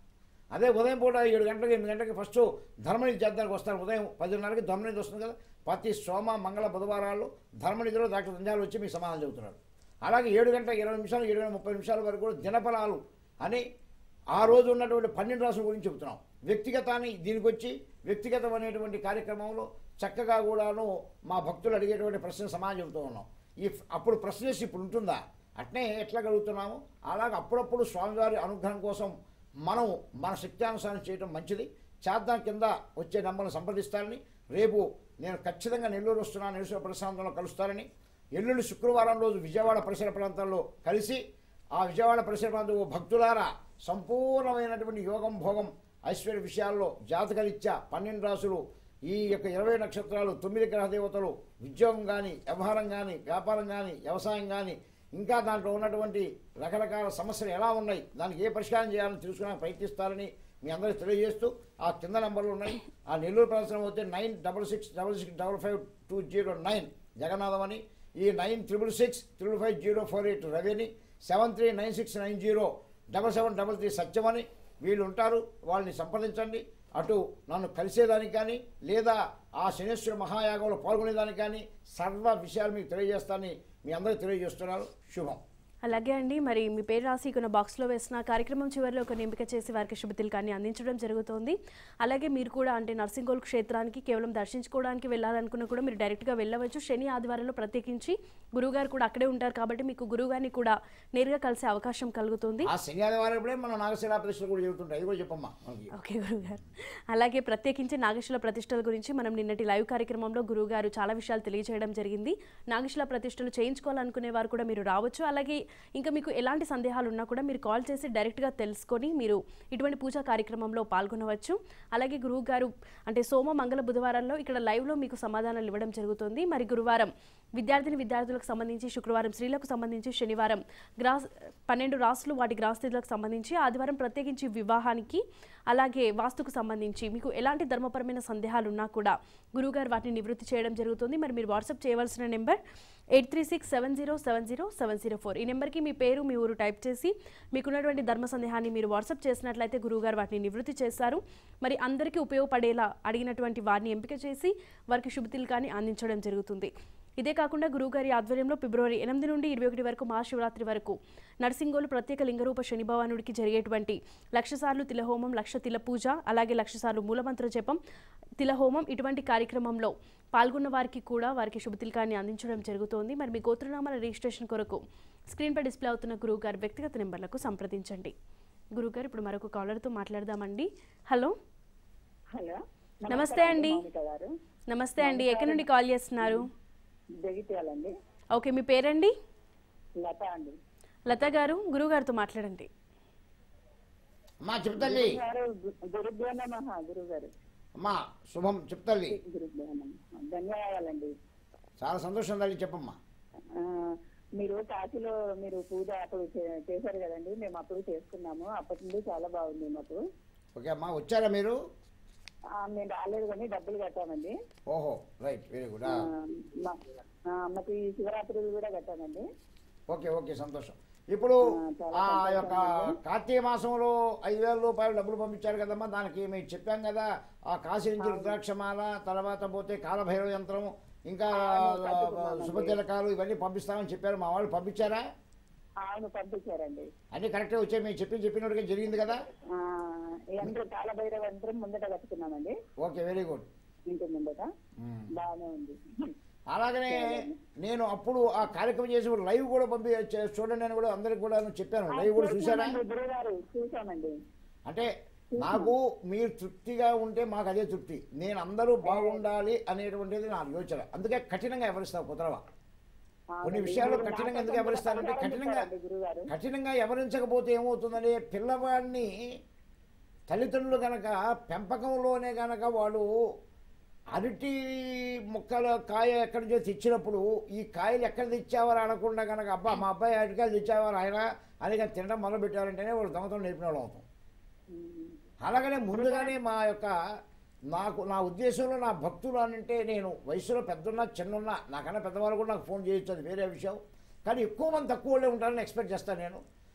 B: అదే ఉదయం పూట ఏడు గంటలకి ఎనిమిది గంటలకి ఫస్ట్ ధర్మనిధి చేద్దానికి వస్తారు ఉదయం పదిన్నరకి ధర్మనిధి వస్తుంది కదా ప్రతి సోమ మంగళ బుధవారాల్లో ధర్మనిధిలో డాక్టర్ దంజాలు వచ్చి మీకు సమాధానం చెబుతున్నారు అలాగే ఏడు గంటల ఇరవై నిమిషాలు ఏడు గంటల ముప్పై నిమిషాల వరకు కూడా దినఫలాలు అని ఆ రోజు ఉన్నటువంటి పన్నెండు రాసుల గురించి చెబుతున్నాం వ్యక్తిగతాన్ని దీనికి వచ్చి వ్యక్తిగతం అనేటువంటి కార్యక్రమంలో చక్కగా కూడాను మా భక్తులు అడిగేటువంటి ప్రశ్న సమాజం చెబుతూ ఉన్నాం ఈ అప్పుడు ప్రశ్న ఇప్పుడు ఉంటుందా అట్నే ఎట్లా కలుగుతున్నాము అలాగే అప్పుడప్పుడు స్వామివారి అనుగ్రహం కోసం మనం మన శక్త్యానుసారం చేయడం మంచిది చేద్దాం కింద వచ్చే నెంబర్ను సంప్రదిస్తారని రేపు నేను ఖచ్చితంగా నెల్లూరు వస్తున్నాను నెల్లూరు ప్రశాంతంలో కలుస్తారని ఎల్లుండి శుక్రవారం రోజు విజయవాడ పరిసర ప్రాంతాల్లో కలిసి ఆ విజయవాడ పరిసర ప్రాంతం ఓ భక్తులారా సంపూర్ణమైనటువంటి యోగం భోగం ఐశ్వర్య విషయాల్లో జాతకరీత్యా పన్నెండు రాసులు ఈ యొక్క ఇరవై నక్షత్రాలు తొమ్మిది గ్రహ దేవతలు ఉద్యోగం కానీ వ్యవహారం కానీ వ్యాపారం కానీ వ్యవసాయం కానీ ఇంకా దాంట్లో ఉన్నటువంటి రకరకాల సమస్యలు ఎలా ఉన్నాయి దానికి ఏ పరిష్కారం చేయాలని తెలుసుకోవడానికి ప్రయత్నిస్తారని మీ అందరికీ తెలియజేస్తూ ఆ కింద నంబర్లు ఉన్నాయి ఆ నెల్లూరు ప్రదర్శన అయితే nine double six double six double five two zero nine Jagannatham అని ఈ nine triple six triple five zero four eight రవిని seven three nine six nine zero double seven double three సత్యమని వీళ్ళు ఉంటారు వాళ్ళని సంప్రదించండి అటు నన్ను కలిసేదానికి కానీ లేదా ఆ శనేశ్వర మహాయాగంలో పాల్గొనేదానికి కానీ సర్వ విషయాలు మీకు తెలియజేస్తానని మీ అందరికీ తెలియజేస్తున్నారు శుభం
A: అలాగే అండి మరి మీ పేరు రాసి కొన్ని బాక్స్లో వేసిన కార్యక్రమం చివరిలో ఒక ఎంపిక చేసి వారికి శుభతిలకాన్ని అందించడం జరుగుతోంది అలాగే మీరు కూడా అంటే నర్సింగోల్ క్షేత్రానికి కేవలం దర్శించుకోవడానికి వెళ్ళాలనుకున్నా కూడా మీరు డైరెక్ట్గా వెళ్ళవచ్చు శని ఆదివారంలో ప్రత్యేకించి గురువుగారు కూడా అక్కడే ఉంటారు కాబట్టి మీకు గురువుగారిని కూడా నేరుగా కలిసే అవకాశం కలుగుతుంది
B: ఆ శని ఆదివారం ఇప్పుడే మనం నాగశిలా ప్రతిష్టలు కూడా చెబుతుంటాయి అది కూడా చెప్పమ్మా మనకి
A: ఓకే గురుగారు అలాగే ప్రత్యేకించి నాగశిల ప్రతిష్టల గురించి మనం నిన్నటి లైవ్ కార్యక్రమంలో గురువుగారు చాలా విషయాలు తెలియజేయడం జరిగింది నాగశిల ప్రతిష్టలు చేయించుకోవాలనుకునే వారు కూడా మీరు రావచ్చు అలాగే ఇంకా మీకు ఎలాంటి సందేహాలు ఉన్నా కూడా మీరు కాల్ చేసి డైరెక్ట్గా తెలుసుకొని మీరు ఇటువంటి పూజా కార్యక్రమంలో పాల్గొనవచ్చు అలాగే గురువు గారు అంటే సోమ మంగళ బుధవారాల్లో ఇక్కడ లైవ్లో మీకు సమాధానాలు ఇవ్వడం జరుగుతుంది మరి గురువారం విద్యార్థిని విద్యార్థులకు సంబంధించి శుక్రవారం స్త్రీలకు సంబంధించి శనివారం గ్రాస్ పన్నెండు రాసులు వాటి గ్రాస్థితులకు సంబంధించి ఆదివారం ప్రత్యేకించి వివాహానికి అలాగే వాస్తుకు సంబంధించి మీకు ఎలాంటి ధర్మపరమైన సందేహాలు ఉన్నా కూడా గురువుగారు వాటిని నివృత్తి చేయడం జరుగుతుంది మరి మీరు వాట్సాప్ చేయవలసిన number eight three six seven zero seven zero seven zero four ఈ నెంబర్కి మీ పేరు మీ ఊరు టైప్ చేసి మీకున్నటువంటి ధర్మ సందేహాన్ని మీరు వాట్సాప్ చేసినట్లయితే గురువుగారు వాటిని నివృత్తి చేస్తారు మరి అందరికీ ఉపయోగపడేలా అడిగినటువంటి వారిని ఎంపిక చేసి వారికి శుభతిల్కాన్ని అందించడం జరుగుతుంది ఇదే కాకుండా గురువుగారి ఆధ్వర్యంలో ఫిబ్రవరి ఎనిమిది నుండి ఇరవై ఒకటి వరకు మహాశివరాత్రి వరకు నర్సింగోలు ప్రత్యేక లింగరూప శని భవానుడికి జరిగేటువంటి లక్ష సార్లు తిలహోమం లక్ష తిల పూజ అలాగే లక్ష సార్లు మూలమంత్ర జపం తిలహోమం ఇటువంటి కార్యక్రమంలో పాల్గొన్న వారికి కూడా వారికి శుభతిల్కాన్ని అందించడం జరుగుతోంది మరి మీ గోత్రనామాల రిజిస్ట్రేషన్ కొరకు స్క్రీన్పై డిస్ప్లే అవుతున్న గురువు గారి వ్యక్తిగత నెంబర్లకు సంప్రదించండి గురువుగారు ఇప్పుడు మరొక కాలర్తో మాట్లాడదామండి హలో
F: హలో
A: నమస్తే అండి
F: మౌనిక గారు
A: నమస్తే అండి ఎక్కడి నుండి కాల్ చేస్తున్నారు
F: జగిత్యాలండి
A: ఓకే మీ పేరండి
F: లత అండి
A: లత గారు గురువుగారితో మాట్లాడండి
B: అమ్మా చెప్తల్లి
F: గారు గు- గురుభ్యో నమః గురువు గారు
B: అమ్మా శుభం చెప్తల్లి
F: గురుభ్యో నమః ధన్యవాదాలండి
B: చాలా సంతోషం తల్లి చెప్పమ్మా
F: ఆ, మీరు కాశీలో మీరు పూజ అప్పుడు చే- చేశారు కదండి మేము అప్పుడు చేసుకున్నాము అప్పటి నుండి చాలా బాగుంది మాకు
B: ఓకే అమ్మా వచ్చారా మీరు
F: ఆ, మేము రాలేదు కానీ డబ్బులు కట్టామండి
B: ఓహో రైట్ వెరీ గుడ్
F: ఆ, మా- ఆ, మాకు ఈ శివరాత్రి కూడా కట్టామండి
B: ఓకే ఓకే సంతోషం ఇప్పుడు
F: ఆ, చాలా
B: ఆ
F: సంతోషం
B: యొక్క
F: అండి.
B: కార్తీక మాసంలో ఐదు వేల రూపాయలు డబ్బులు పంపించారు కదమ్మా దానికి మేము చెప్పాం కదా ఆ కాశీ నుంచి రుద్రాక్షమాల తర్వాత పోతే కాలభైరవ యంత్రం ఇంకా
F: అవును, కట్టుకున్నామండి.
B: శుభతిలకాలు ఇవన్నీ పంపిస్తామని చెప్పారు మా వాళ్ళు పంపించారా
F: అవును పంపించారండి
B: అన్నీ కరెక్టే వచ్చాయి మేము చెప్పి చెప్పినట్టుగా జరిగింది కదా
F: ఆ, యంత్రం కాలభైరవ యంత్రం ముందట కట్టుకున్నామండి
B: ఓకే వెరీ గుడ్
F: ఇంటి ముందట బాగానే ఉంది
B: అలాగనే నేను అప్పుడు ఆ కార్యక్రమం చేసి లైవ్ కూడా పంపి చే- చూడండి అని కూడా అందరికి కూడా చెప్పాను లైవ్ కూడా చూసారా
F: చూసామండి, గురువుగారు చూసామండి
B: అంటే నాకు మీరు తృప్తిగా ఉంటే మాకు అదే తృప్తి నేను అందరూ బాగుండాలి అనేటువంటిది నా యోచన అందుకే కఠినంగా ఎవరిస్తావు కుదరవా కొన్ని విషయాలు కఠినంగా ఎందుకు ఎవరిస్తారంటే కఠినంగా
F: గురుగారు
B: కఠినంగా ఎవరించకపోతే ఏమవుతుందంటే పిల్లవాడిని తల్లిదండ్రులు గనక పెంపకంలోనే గనక వాడు అరటి ముక్కల కాయ ఎక్కడి నుంచో తెచ్చినప్పుడు ఈ కాయలు ఎక్కడ తెచ్చావారు అనకుండా కనుక అబ్బా మా అబ్బాయి అరటికాయలు తెచ్చావారు ఆయన అని కానీ తినడం మొదలు పెట్టారంటేనే వాళ్ళు దొంగతనం నేర్పిన వాళ్ళు అవుతాం అలాగనే ముందుగానే మా యొక్క నాకు నా ఉద్దేశంలో నా భక్తులు అని అంటే నేను వయసులో పెద్దన్నా చిన్నున్నా నాకన్నా పెద్దవాళ్ళు కూడా నాకు ఫోన్ చేయొచ్చు అది వేరే విషయం కానీ ఎక్కువ మంది తక్కువ వాళ్ళే ఉంటారని ఎక్స్పెక్ట్ చేస్తాను నేను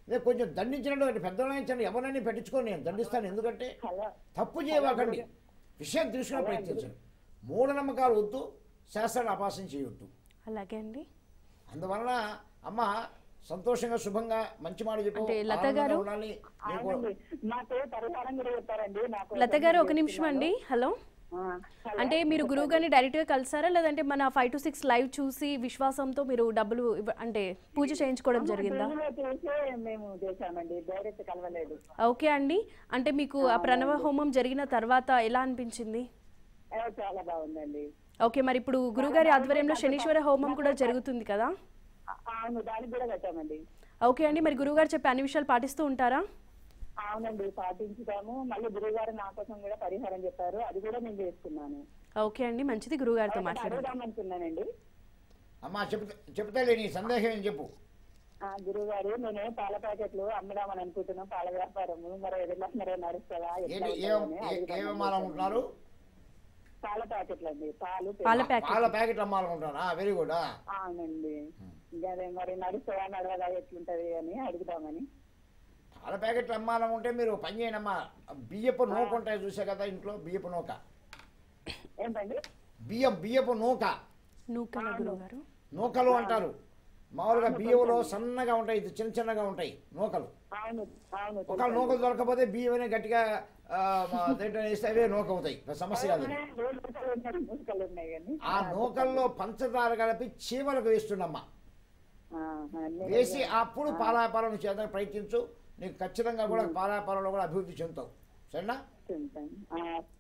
B: నేను కొంచెం దండించినట్టు పెద్దవాళ్ళని ఎవరైనా పెట్టించుకొని నేను దండిస్తాను ఎందుకంటే
F: హలో
B: తప్పు చేయవాకండి విషయం తెలుసుకునే ప్రయత్నించండి మూఢనమ్మకాలు వద్దు శాస్త్రాన్ని అపాసం చేయొద్దు
A: అలాగే అండి
B: అందువలన అమ్మ సంతోషంగా శుభంగా మంచి మాట చెప్పు
A: అంటే లత
B: ఆనందంగా
A: గారు?
B: ఉండాలి నీకు
F: అవునండి మాకు పరిహారం కూడా చెప్పారండి నాకు
A: లత గారు ఒక నిమిషం అండి హలో
F: ఆ, హలో.
A: అంటే మీరు గురువు గారిని డైరెక్ట్గా కలిసారా లేదంటే మన ఫైవ్ టు సిక్స్ లైవ్ చూసి విశ్వాసంతో మీరు డబ్బులు ఇవ్వ- అంటే పూజ చేయించుకోవడం జరిగిందా
F: టీవీలో చూసే మేము చేశామండి డైరెక్ట్ కలవలేదు
A: ఓకే అండి అంటే మీకు ఆ ప్రణవ హోమం జరిగిన తర్వాత ఎలా అనిపించింది
F: ఏ, చాలా బాగుందండి
A: ఓకే మరి ఇప్పుడు గురుగారి ఆధ్వర్యంలో శనీశ్వర హోమం కూడా జరుగుతుంది కదా
F: ఆ, అవును దానికి కూడా కట్టామండి
A: ఓకే అండి మరి గురుగారు చెప్పే అన్ని విషయాలు పాటిస్తూ ఉంటారా
F: అవునండి పాటించుతాము మళ్ళీ గురువుగారు నా కోసం కూడా పరిహారం చెప్పారు అది కూడా నేను చేసుకున్నాను
A: ఓకే అండి మంచిది గురుగారితో
F: ఒకటి
A: మాట్లాడండి
F: అడుగుదామనుకున్నానండి
B: అమ్మ చెప్తా చెప్తాలే నీ సందేహం ఏం చెప్పు
F: ఆ, గురువుగారు నేను పాల ప్యాకెట్లు అమ్ముదామని అనుకుంటున్నాం పాల వ్యాపారము మరి ఎట్లా మరి నడుస్తుందా ఎట్లా
B: ఏంటి
F: ఉంటుందని
B: ఏం ఏ-
F: అడుగుదామని
B: ఏం అమ్మాలనుకుంటున్నారు
F: పాల ప్యాకెట్లు అండి పాలు
A: పాల
F: పెరుగు.
A: ప్యాకెట్
B: పాల ప్యాకెట్ అమ్మాలనుకుంటున్నారా వెరీ గుడ్
F: అవునండి ఇంకా అదే మరి నడుస్తుందా నడవదా ఎట్లుంటది అని అడుగుదామని
B: పాల ప్యాకెట్లు అమ్మాలనుకుంటే మీరు పని చేయండి అమ్మా బియ్యపు నూక ఉంటాయి చూసా కదా ఇంట్లో బియ్యపు నూక
F: ఏంటండి
B: బియ్యం బియ్యపు నూక
A: నూకల గురుగారు
B: నూకలు అంటారు మామూలుగా బియ్యంలో సన్నగా ఉంటాయి ఇది చిన్న చిన్నగా ఉంటాయి నూకలు
F: అవును అవును
B: ఒకవేళ నూకలు దొరకపోతే బియ్యం అనే గట్టిగా ఆ, మా దేంట్లో వేస్తే అవే నూక అవుతాయి పెద్ద సమస్య కాదు అది.
F: నూకలు ఉన్నాయి నూకలు ఉన్నాయి కానీ
B: ఆ నూకల్లో పంచదార కలిపి చీమలకు వేస్తుండమ్మా
F: ఆహా, నేను-
B: వేసి అప్పుడు పాలాపాలను చేత ప్రయత్నించు నీకు ఖచ్చితంగా కూడా పాలాపాలలో కూడా అభివృద్ధి చెందుతావు సరేనా
F: తింటాను. ఆ,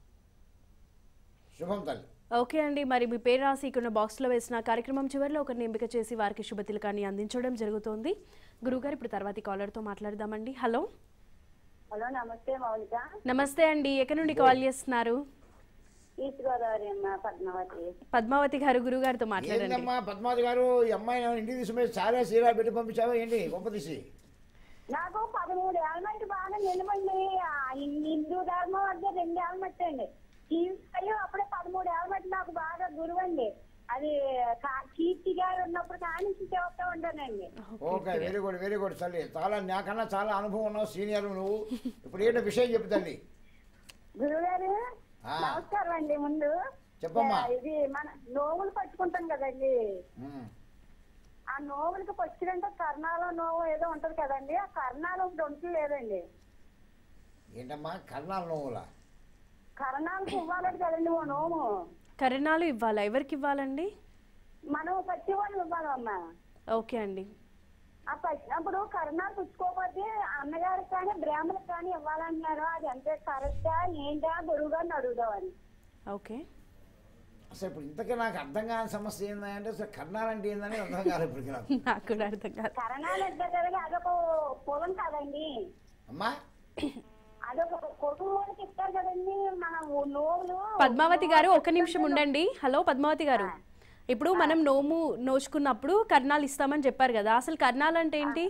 B: శుభం తల్లి
A: ఓకే అండి మరి మీ పేరు రాసి ఇక్కడ బాక్స్లో వేసిన కార్యక్రమం చివరిలో ఒకరిని ఎంపిక చేసి వారికి శుభతిలకాన్ని అందించడం జరుగుతోంది గురుగారు ఇప్పుడు తర్వాతి కాలర్తో మాట్లాడదామండి హలో
C: హలో నమస్తే మౌలిక
A: నమస్తే అండి ఎక్కడి నుండి కాల్ చేస్తున్నారు
C: ఈస్ట్ గోదావరి అమ్మ పద్మావతి
A: పద్మావతి గారు గురుగారితో మాట్లాడండి
B: ఏందమ్మా పద్మావతి గారు ఈ అమ్మాయి ఇంటికి తీసుకుపోయి చాలా సీరా పెట్టి పంపించావా ఏంటి గొప్ప తీసి
C: నాకు పదమూడు ఏళ్ళ మంది బాగా నిలబండి ఆ హిందూ ధర్మం అంటే రెండు ఏళ్ళ మట్టి అండి అయ్యో అప్పుడే పదమూడు ఏళ్ళ మట్టి నాకు బాగా గురువు అండి అది కా- కీర్తి గారు ఉన్నప్పుడు కానీ చెప్తా ఉంటానండి
B: okay very good very good తల్లి చాలా నాకన్నా చాలా అనుభవం ఉన్నావు సీనియర్ నువ్వు ఇప్పుడు ఏంటో విషయం చెప్పు తల్లి
C: గురుగారు
B: ఆ.
C: నమస్కారం అండి ముందు
B: చెప్పమ్మా.
C: ఆ, ఇది మన నోవులు పట్టుకుంటాం కదండి
B: ఉమ్.
C: ఆ నోవులకి పచ్చిదంటే కర్ణాల నోవు ఏదో ఉంటది కదండి ఆ కర్ణాలు ఒకటి ఉండలేదండి
B: ఏంటమ్మా కర్ణాల నువ్వులా
C: కర్ణాలకు ఇవ్వాలంటే కదండి ఓ నోము
A: కరణాలు ఇవ్వాలా ఎవరికి ఇవ్వాలండి
C: మనం పచ్చి వాళ్ళు ఇవ్వాలమ్మా
A: ఓకే అండి
C: ఆ పచ్చి అప్పుడు కర్ణాలు పుచ్చుకోకపోతే అన్నగారికి కానీ బ్రాహ్మణులకు కానీ ఇవ్వాలంటున్నారు అది ఎంత కరెక్టా ఏంటా గురువు గారిని అడుగుదామని
A: ఓకే
B: అసలు ఇప్పుడు ఇంతకీ నాకు అర్థం కాని సమస్య ఏంటంటే అసలు కర్ణాలంటే ఏందని అర్థం కాదు ఇప్పటికి నాకు
A: నాకు కూడా అర్థం కాదు
C: కరణాలు ఎంత కదండి అదొక పొలం కదండి
B: అమ్మా
C: అదొక కుటుంబానికి ఇస్తారు కదండి మన నోవులు
A: పద్మావతి గారు ఒక్క నిమిషం ఉండండి హలో పద్మావతి గారు ఇప్పుడు మనం నోము నోచుకున్నప్పుడు కర్ణాలు ఇస్తామని చెప్పారు కదా అసలు కర్ణాలు అంటే ఏంటి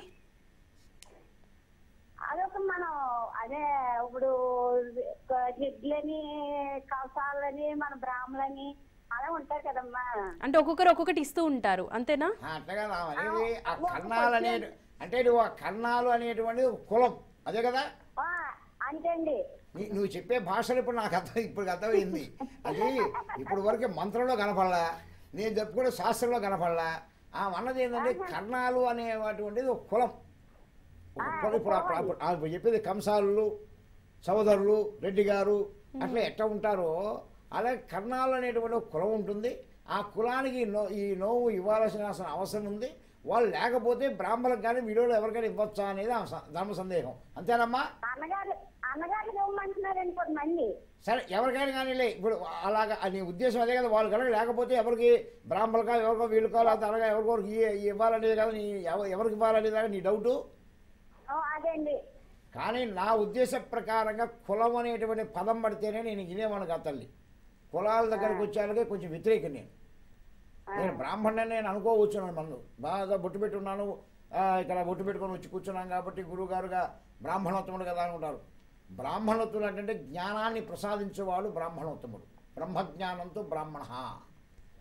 C: అదొక మనం అదే ఇప్పుడు జిడ్లని కవసాలని మన బ్రాహ్మలని అలా ఉంటారు కదమ్మా
A: అంటే ఒక్కొక్కరు ఒక్కొక్కటి ఇస్తూ ఉంటారు అంతేనా
B: ఆ, అట్లా కదా అనేది ఆ కర్ణాలు అనే అంటే నువ్వు ఆ కర్ణాలు అనేటువంటిది ఒక కులం అదే కదా
C: ఆ, అంతే అండి
B: నీ నువ్వు చెప్పే భాషలు ఇప్పుడు నాకు అర్థం ఇప్పుడు అర్థమైంది అది ఇప్పుడు వరకు మంత్రంలో కనపడలా నేను చెప్పుకుంటే శాస్త్రంలో కనపడలా ఆ అన్నది ఏంటంటే కర్ణాలు అనేటువంటిది ఒక కులం ఒక కులం ఇప్పుడు అప్పుడు- అప్పుడు- ఆ ఇప్పుడు చెప్పేది కంసాలు సోదరులు రెడ్డి గారు అట్లా ఎట్లా ఉంటారో అలాగే కర్ణాలు అనేటువంటి ఒక కులం ఉంటుంది ఆ కులానికి ఈ నో ఈ నోవు ఇవ్వాల్సిన అసలు అవసరం ఉంది వాళ్ళు లేకపోతే బ్రాహ్మణులకు కానీ వీడియోలో ఎవరికైనా ఇవ్వచ్చా అనేది ఆ స- ధర్మ సందేహం అంతేనమ్మా
C: అన్నగారు అన్నగారికి ఇవ్వమంటున్నారండి కొంతమంది
B: సరే ఎవరికైనా కానీ లే ఇప్పుడు అలాగా నీ ఉద్దేశం అదే కదా వాళ్ళు కనుక లేకపోతే ఎవరికి బ్రాహ్మణులకా ఎవరికో వీళ్ళకో లేకపోతే అలాగా ఎవరికో ఇ- ఇవ్వాలనేది కదా నీ ఎవ- ఎవరికి ఇవ్వాలనేది కదా నీ డౌటు
C: ఓ, అదే అండి
B: కానీ నా ఉద్దేశ ప్రకారంగా కులం అనేటువంటి పదం పడితేనే నేను వినేవాడు కాదు తల్లి కులాల దగ్గరకు వచ్చేలాగే కొంచెం వ్యతిరేకం నేను నేను బ్రాహ్మణుని నేను అనుకోవచ్చున్నాను మన్ను బాగా బొట్టు పెట్టున్నాను ఆ, ఇక్కడ బొట్టు పెట్టుకొని వచ్చి కూర్చున్నాం కాబట్టి గురువుగారుగా బ్రాహ్మణోత్తముడు కదా అనుకుంటారు బ్రాహ్మణోత్తముడు అంటే జ్ఞానాన్ని ప్రసాదించేవాడు బ్రాహ్మణోత్తముడు బ్రహ్మజ్ఞానంతో బ్రాహ్మణ